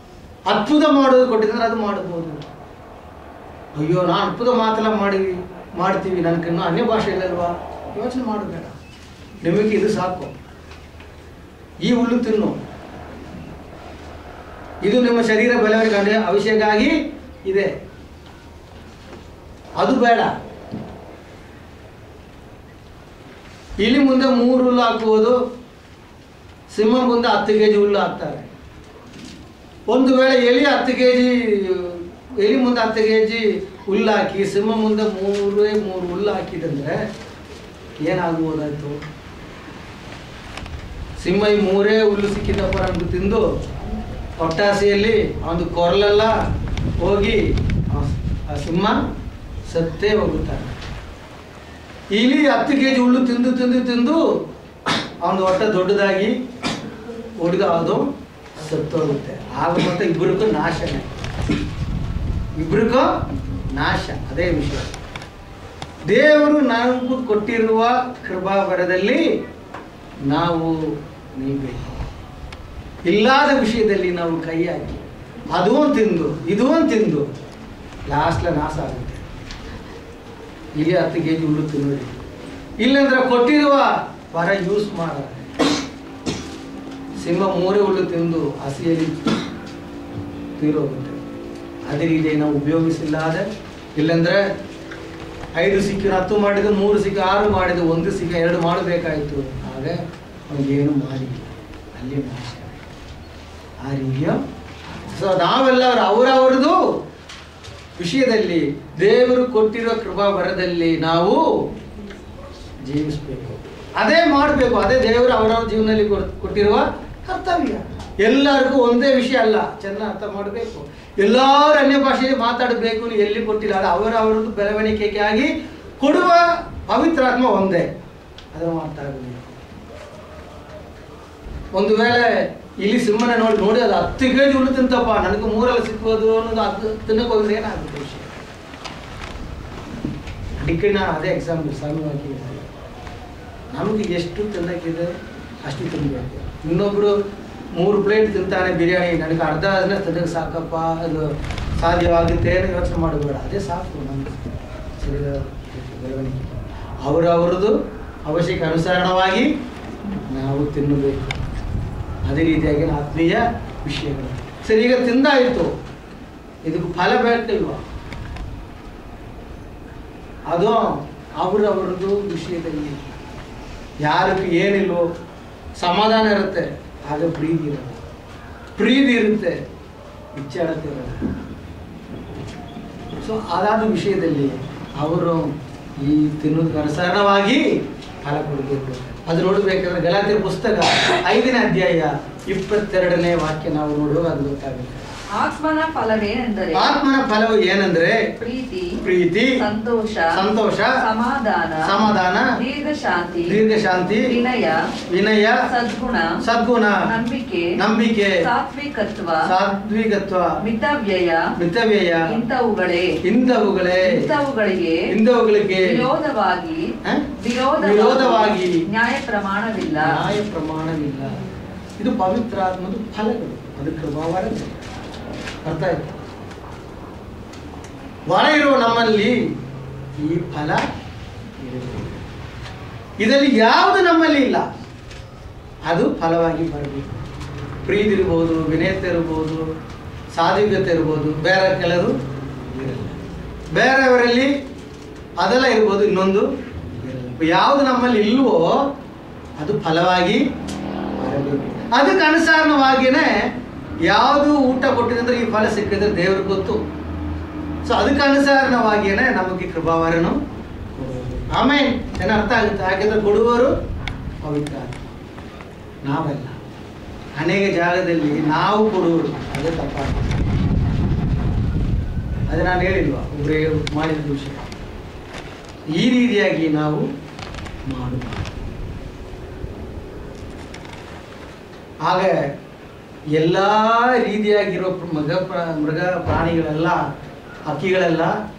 ಅದ್ಭುತ ಮಾಡೋದು ಕೊಟ್ಟಿದ್ರೆ ಅದು ಮಾಡಬಹುದು ಅಯ್ಯೋ ನಾನು ಅದ್ಭುತ ಮಾತೆಲ್ಲ ಮಾಡಿವಿ ಮಾಡ್ತೀವಿ ನನಗೆ ಅನ್ಯ ಭಾಷೆ ಇಲ್ಲಲ್ವಾ ಯೋಚನೆ ಮಾಡಬೇಡ ನಿಮಗೆ ಇದು ಸಾಕು ಈ ಹುಲ್ಲು ತಿನ್ನು ಇದು ನಿಮ್ಮ ಶರೀರ ಬೆಳವಣಿಗೆ ಅವಶ್ಯಕ್ಕಾಗಿ ಇದೆ ಅದು ಬೇಡ ಇಲಿ ಮುಂದೆ ಮೂರು ಹುಲ್ಲು ಹಾಕುವುದು ಸಿಂಹ ಮುಂದೆ ಹತ್ತು ಕೆ ಜಿ ಹುಲ್ಲು ಹಾಕ್ತಾರೆ ಒಂದು ವೇಳೆ ಎಲಿ ಹತ್ತು ಕೆ ಜಿ ಎಲಿ ಮುಂದೆ ಹತ್ತು ಕೆ ಜಿ ಹುಲ್ಲು ಹಾಕಿ ಸಿಂಹ ಮುಂದೆ ಮೂರೇ ಮೂರು ಹುಲ್ಲು ಹಾಕಿದಂದ್ರೆ ಏನಾಗ್ಬೋದಾಯ್ತು ಸಿಂಹ ಈ ಮೂರೇ ಹುಲ್ಲು ಸಿಕ್ಕಿದ್ದಪ್ಪ ನಮ್ಗೆ ತಿಂದು ಒಟ್ಟಾಸೆಯಲ್ಲಿ ಒಂದು ಕೊರಲೆಲ್ಲ ಹೋಗಿ ಆ- ಆ ಸಿಂಹ ಸತ್ತೇ ಹೋಗುತ್ತಾನೆ ಇಲಿ ಹತ್ತು ಕೆ ಜಿ ಹುಲ್ಲು ತಿಂದು ತಿಂದು ತಿಂದು ಅವನ ಹೊಟ್ಟೆ ದೊಡ್ಡದಾಗಿ ಹುಡುಗ ಅದು ಸತ್ತೋಗುತ್ತೆ ಆಗ ಮತ್ತೆ ಇಬ್ಬರಿಗೂ ನಾಶನೇ ಇಬ್ಬರಿಗೂ ನಾಶ ಅದೇ ವಿಷಯ ದೇವರು ನಮಗೂ ಕೊಟ್ಟಿರುವ ಕೃಪಾವರದಲ್ಲಿ ನಾವು ನಿಲ್ಬೇಕು ಇಲ್ಲದ ವಿಷಯದಲ್ಲಿ ನಾವು ಕೈ ಹಾಕಿ ಅದೂ ಒಂದ್ ತಿಂದು ಇದೂ ಒಂದ್ ತಿಂದು ಲಾಸ್ಟ್ಲ ನಾಶ ಆಗುತ್ತೆ ಇಲ್ಲಿ ಹತ್ತು ಕೆ ಜಿ ಹುಲ್ಲು ತಿನ್ನೋರಿ ಇಲ್ಲಂದ್ರೆ ಕೊಟ್ಟಿರುವ ವರ ಯೂಸ್ ಮಾಡ ಸಿಂಹ ಮೂರೇ ಹುಲ್ಲು ತಿಂದು ಹಸಿಯಲ್ಲಿ ತೀರೋಗುತ್ತೆ ಅದೇ ರೀತಿ ನಾವು ಉಪಯೋಗಿಸಿಲ್ಲದೆ ಇಲ್ಲಂದ್ರೆ ಐದು ಸಿಕ್ಕಿ ಹತ್ತು ಮಾಡಿದ ಮೂರು ಸಿಕ್ಕ ಆರು ಮಾಡಿದ ಒಂದು ಸಿಕ್ಕ ಎರಡು ಮಾಡಬೇಕಾಯಿತು ಆಗ ಅವನಿಗೇನು ಮಾಡಿ ಅಲ್ಲಿ ನಾಶ ಆ ರೀತಿಯ ಸೊ ನಾವೆಲ್ಲ ಅವರವರದು ವಿಷಯದಲ್ಲಿ ದೇವರು ಕೊಟ್ಟಿರೋ ಕೃಪಾ ವರದಲ್ಲಿ ನಾವು ಜೀವಿಸಬೇಕು ಅದೇ ಮಾಡಬೇಕು ಅದೇ ದೇವರು ಅವರವ್ರ ಜೀವನದಲ್ಲಿ ಕೊಡ್- ಕೊಟ್ಟಿರುವ ಕರ್ತವ್ಯ ಎಲ್ಲರಿಗೂ ಒಂದೇ ವಿಷಯ ಅಲ್ಲ ಚೆನ್ನಾಗಿ ಅರ್ಥ ಮಾಡಬೇಕು ಎಲ್ಲರೂ ಅನ್ಯ ಭಾಷೆಯಲ್ಲಿ ಮಾತಾಡಬೇಕು ನೀವು ಎಲ್ಲಿ ಕೊಟ್ಟಿಲ್ಲ ಅದು ಅವರವರದ್ದು ಬೆಳವಣಿಗೆಗಾಗಿ ಕೊಡುವ ಪವಿತ್ರಾತ್ಮ ಒಂದೇ ಅದನ್ನು ಅರ್ಥ ಆಗಬೇಕು ಒಂದು ವೇಳೆ ಇಲ್ಲಿ ಸಿಂಹನ ನೋಡಿ ನೋಡಿ ಅದು ಹತ್ತು ಕೆ ಜಿ ಹುಲ್ಲು ತಿಂತಪ್ಪ ನನಗೆ ಮೂರಲ್ಲಿ ಸಿಕ್ಕೋದು ಅನ್ನೋದು ಅದು ತಿನ್ನಕ್ಕೆ ಹೋದ್ರೆ ಏನಾಗುತ್ತೆ ವಿಷಯ ಅದಕ್ಕೆ ನಾನು ಅದೇ ಎಕ್ಸಾಂಪಲ್ ಸಾಮಾನ್ಯವಾಗಿ ಹೇಳಿದೆ. ನಮಗೆ ಎಷ್ಟು ತಿನ್ನಕ್ಕಿದೆ ಅಷ್ಟು ತಿನ್ನಬೇಕು ಇನ್ನೊಬ್ರು ಮೂರು ಪ್ಲೇಟ್ ತಿಂತಾನೆ ಬಿರಿಯಾನಿ ನನಗೆ ಅರ್ಧ ಅದನ್ನ ತಿನ್ನಕ್ಕೆ ಸಾಕಪ್ಪ ಅದು ಸಾಧ್ಯವಾಗುತ್ತೆ ಅಂತ ಯೋಚನೆ ಮಾಡಬೇಡ ಅದೇ ಸಾಕು ನಮ್ಗೆ ಶರೀರ ಬೆಳವಣಿಗೆ ಅವರವರದು ಅವಶ್ಯಕ ಅನುಸರಣವಾಗಿ ನಾವು ತಿನ್ನಬೇಕು ಅದೇ ರೀತಿಯಾಗಿ ಆತ್ಮೀಯ ವಿಷಯಗಳು ಸರಿ ಈಗ ತಿಂದಾಯಿತು ಇದಕ್ಕೆ ಫಲ ಬೇಕಿಲ್ವಾ ಅದು ಅವರವರದ್ದು ವಿಷಯದಲ್ಲಿ ಯಾರಿಗೆ ಏನಿಲ್ವೋ ಸಮಾಧಾನ ಇರುತ್ತೆ ಆಗ ಪ್ರೀತಿ ಇರಲ್ಲ ಪ್ರೀತಿ ಇರುತ್ತೆ ಇಚ್ಛಾಡತೆ ಇರಲ್ಲ ಸೊ ಅದಾದ ವಿಷಯದಲ್ಲಿ ಅವರು ಈ ತಿನ್ನೋದಕ್ಕೆ ಅನುಸರಣವಾಗಿ ಫಲ ಕೊಡಬೇಕು ಅದು ನೋಡಬೇಕಾದ್ರೆ ಗಲಾತಿಯ ಪುಸ್ತಕ ಐದನೇ ಅಧ್ಯಾಯ ಇಪ್ಪತ್ತೆರಡನೇ ವಾಕ್ಯ ನಾವು ನೋಡುವಾಗ ಅದು ಗೊತ್ತಾಗುತ್ತೆ ಆತ್ಮನ ಫಲವೇನೆಂದರೆ ಆತ್ಮನ ಫಲವು ಏನಂದ್ರೆ ಪ್ರೀತಿ ಪ್ರೀತಿ ಸಂತೋಷ ಸಂತೋಷ ಸಮಾಧಾನ ಸಮಾಧಾನ ದೀರ್ಘ ಶಾಂತಿ ದೀರ್ಘ ಶಾಂತಿ ವಿನಯ ವಿನಯ ಸದ್ಗುಣ ಸದ್ಗುಣ ನಂಬಿಕೆ ನಂಬಿಕೆ ಸಾತ್ವಿಕತ್ವ ಸಾತ್ವಿಕತ್ವ ಮಿತವ್ಯಯ ಮಿತವ್ಯಯ ಇಂಥವುಗಳೇ ಇಂಥವುಗಳೇ ಇಂಥವುಗಳಿಗೆ ಇಂಥವುಗಳಿಗೆ ವಿರೋಧವಾಗಿ ಹ? ವಿರೋಧವಾಗಿ ವಿರೋಧವಾಗಿ ನ್ಯಾಯ ಪ್ರಮಾಣವಿಲ್ಲ ನ್ಯಾಯ ಪ್ರಮಾಣವಿಲ್ಲ ಇದು ಪವಿತ್ರಾತ್ಮದ ಫಲಗಳು ಅದು ಕೃಪಾವರ ಅರ್ಥ ಆಯ್ತು ವರ ಇರುವ ನಮ್ಮಲ್ಲಿ ಈ ಫಲ ಇರಬೇಕು ಇದರಲ್ಲಿ ಯಾವುದು ನಮ್ಮಲ್ಲಿ ಇಲ್ಲ ಅದು ಫಲವಾಗಿ ಬರಬೇಕು ಪ್ರೀತಿ ಇರ್ಬೋದು ವಿನಯತೆ ಇರ್ಬೋದು ಸಾಧಿಕತೆ ಇರ್ಬೋದು ಬೇರೆ ಕೆಲವರು ಇರಲ್ಲ ಬೇರೆಯವರಲ್ಲಿ ಅದೆಲ್ಲ ಇರ್ಬೋದು ಇನ್ನೊಂದು ಇರಲ್ಲ ಯಾವುದು ನಮ್ಮಲ್ಲಿ ಇಲ್ವೋ ಅದು ಫಲವಾಗಿ ಬರಬೇಕು ಅದಕ್ಕೆ ಅನುಸಾರವಾಗಿಯೇ ಯಾವುದು ಊಟ ಕೊಟ್ಟಿದ್ರೆ ಈ ಫಲ ಸಿಕ್ಕಿದ್ರೆ ದೇವ್ರಿಗೆ ಗೊತ್ತು ಸೊ ಅದಕ್ಕೆ ಅನುಸಾರವಾಗಿಯೇ ನಮಗೆ ಕೃಪಾವರನು ಕೊಡುವುದು ಆಮೇಲೆ ಏನು ಅರ್ಥ ಆಗುತ್ತೆ ಯಾಕೆಂದ್ರೆ ಕೊಡುವವರು ಪವಿತ್ರ ನಾವಲ್ಲ ಅನೇಕ ಜಾಗದಲ್ಲಿ ನಾವು ಕೊಡುವರು ಅದೇ ತಪ್ಪಾಗ್ತದೆ ಅದು ನಾನು ಹೇಳಿಲ್ವಾ ಒಬ್ಬರೇ ಮಾಡಿದ ವಿಷಯ ಈ ರೀತಿಯಾಗಿ ನಾವು ಮಾಡಬಾರ್ದು ಆಗ ಎಲ್ಲ ರೀತಿಯಾಗಿರೋ ಮೃಗ ಪ್ರ- ಮೃಗ ಪ್ರಾಣಿಗಳೆಲ್ಲ ಹಕ್ಕಿಗಳೆಲ್ಲ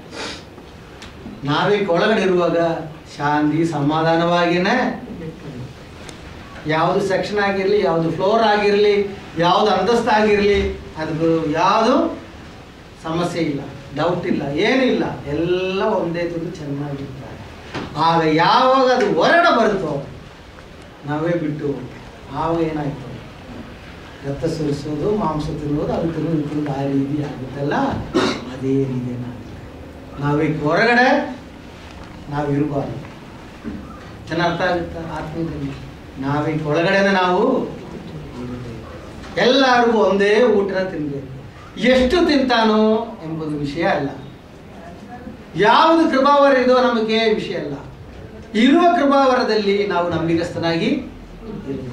ನಾವೇ ಒಳಗಡೆ ಇರುವಾಗ ಶಾಂತಿ ಸಮಾಧಾನವಾಗಿಯೇ ಯಾವುದು ಸೆಕ್ಷನ್ ಆಗಿರಲಿ ಯಾವುದು ಫ್ಲೋರ್ ಆಗಿರಲಿ ಯಾವುದು ಅಂತಸ್ತು ಆಗಿರಲಿ ಅದು ಯಾವುದು ಸಮಸ್ಯೆ ಇಲ್ಲ ಡೌಟ್ ಇಲ್ಲ ಏನಿಲ್ಲ ಎಲ್ಲ ಒಂದೇ ತಿಂದು ಚೆನ್ನಾಗಿರ್ತಾರೆ ಆಗ ಯಾವಾಗ ಅದು ಹೊರಡ ಬರುತ್ತೋ ನಾವೇ ಬಿಟ್ಟು ಆವಾಗ ಏನಾಯ್ತು ರಕ್ತ ಸುರಿಸೋದು ಮಾಂಸ ತಿನ್ನೋದು ಅದು ತಿನ್ನೋದು ಇದು ತಿನ್ನೋದು ಆ ರೀತಿ ಆಗುತ್ತಲ್ಲ ಅದೇ ರೀತಿ ಏನಾಗುತ್ತೆ ನಾವೀಗ ಹೊರಗಡೆ ನಾವು ಇರಬಾರ್ದು ಚೆನ್ನಾಗಿ ಅರ್ಥ ಆಗುತ್ತಾ ಆತ್ಮೀಯದಲ್ಲಿ ನಾವೀಗ ಒಳಗಡೆನೆ ನಾವು ಇರ್ಬೇಕು. ಎಲ್ಲರಿಗೂ ಒಂದೇ ಊಟನ ತಿನ್ಬೇಕು ಎಷ್ಟು ತಿಂತಾನೋ ಎಂಬುದು ವಿಷಯ ಅಲ್ಲ ಯಾವುದು ಕೃಪಾವರ ಇದೋ ನಮಗೆ ವಿಷಯ ಅಲ್ಲ ಇರುವ ಕೃಪಾವರದಲ್ಲಿ ನಾವು ನಂಬಿಗಸ್ತನಾಗಿ ಇರಬೇಕು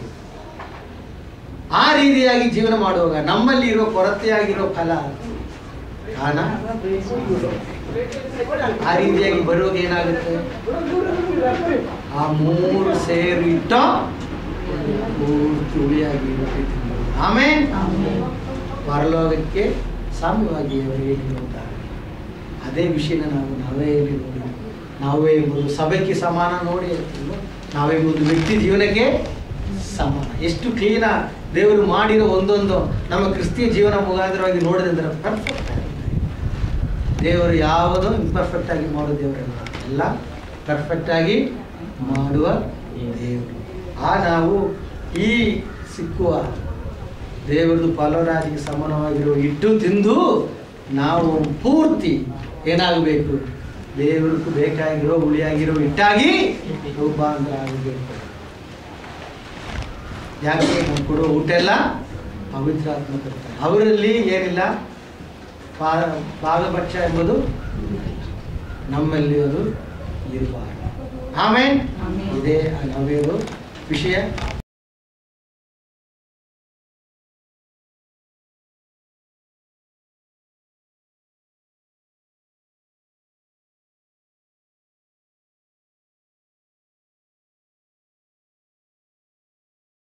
ಆ ರೀತಿಯಾಗಿ ಜೀವನ ಮಾಡುವಾಗ ನಮ್ಮಲ್ಲಿ ಇರೋ ಕೊರತೆಯಾಗಿರೋ ಫಲ ಕಾರಣ ಆ ರೀತಿಯಾಗಿ ಬರುವಾಗ ಏನಾಗುತ್ತೆ ಆ ಮೂರು ಸೇರಿಟ್ಟ ಪೂರ್ತಿ ಉಳಿಯಾಗಿ ರೊಟ್ಟಿ ತಿನ್ನೋದು. ಆಮೇಲೆ ಪರಲೋಕಕ್ಕೆ ಸಾಮ್ಯವಾಗಿ ಅವರು ಹೇಳಿರುತ್ತಾರೆ ಅದೇ ವಿಷಯನ ನಾವು ನಾವೇ ಇಲ್ಲಿ ನೋಡಿ ನಾವೇ ಎಂಬುದು ಸಭೆಗೆ ಸಮಾನ ನೋಡಿ ಹೇಳ್ತೀವೋ, ನಾವೇ ಎಂಬುದು ವ್ಯಕ್ತಿ ಜೀವನಕ್ಕೆ ಸಮಾನ ಎಷ್ಟು ಕ್ಲೀನ ದೇವರು ಮಾಡಿರೋ ಒಂದೊಂದು ನಮ್ಮ ಕ್ರಿಸ್ತಿಯ ಜೀವನ ಮುಖಾಂತರವಾಗಿ ನೋಡಿದ್ರೆ ಪರ್ಫೆಕ್ಟ್ ಆಗುತ್ತೆ ದೇವರು ಯಾವುದೋ ಇಂಪರ್ಫೆಕ್ಟ್ ಆಗಿ ಮಾಡೋ ದೇವರಲ್ಲ ಎಲ್ಲ ಪರ್ಫೆಕ್ಟ್ ಆಗಿ ಮಾಡುವ ದೇವರು ಆ ನಾವು ಈ ಸಿಕ್ಕುವ ದೇವರದು ಫಲರಾಜಿಗೆ ಸಮಾನವಾಗಿರೋ ಇಟ್ಟು ತಿಂದು ನಾವು ಪೂರ್ತಿ ಏನಾಗಬೇಕು ದೇವರಿಗೆ ಬೇಕಾಗಿರೋ ಉಳಿಯಾಗಿರೋ ಹಿಟ್ಟಾಗಿ ರೂಪಾಂತರ ಆಗಬೇಕು ಯಾಕೆ ನಾವು ಕೊಡೋ ಊಟ ಎಲ್ಲ ಪವಿತ್ರಾತ್ಮ ಕೊಡ್ತಾರೆ ಅವರಲ್ಲಿ ಏನಿಲ್ಲ ಪಾ- ಪಾದಪಕ್ಷ ಎಂಬುದು ನಮ್ಮಲ್ಲಿ ಅದು ಇರಬಾರದು ಆಮೇಲೆ ಆಮೇನ್. ಇದೇ ನಾವೇದು ವಿಷಯ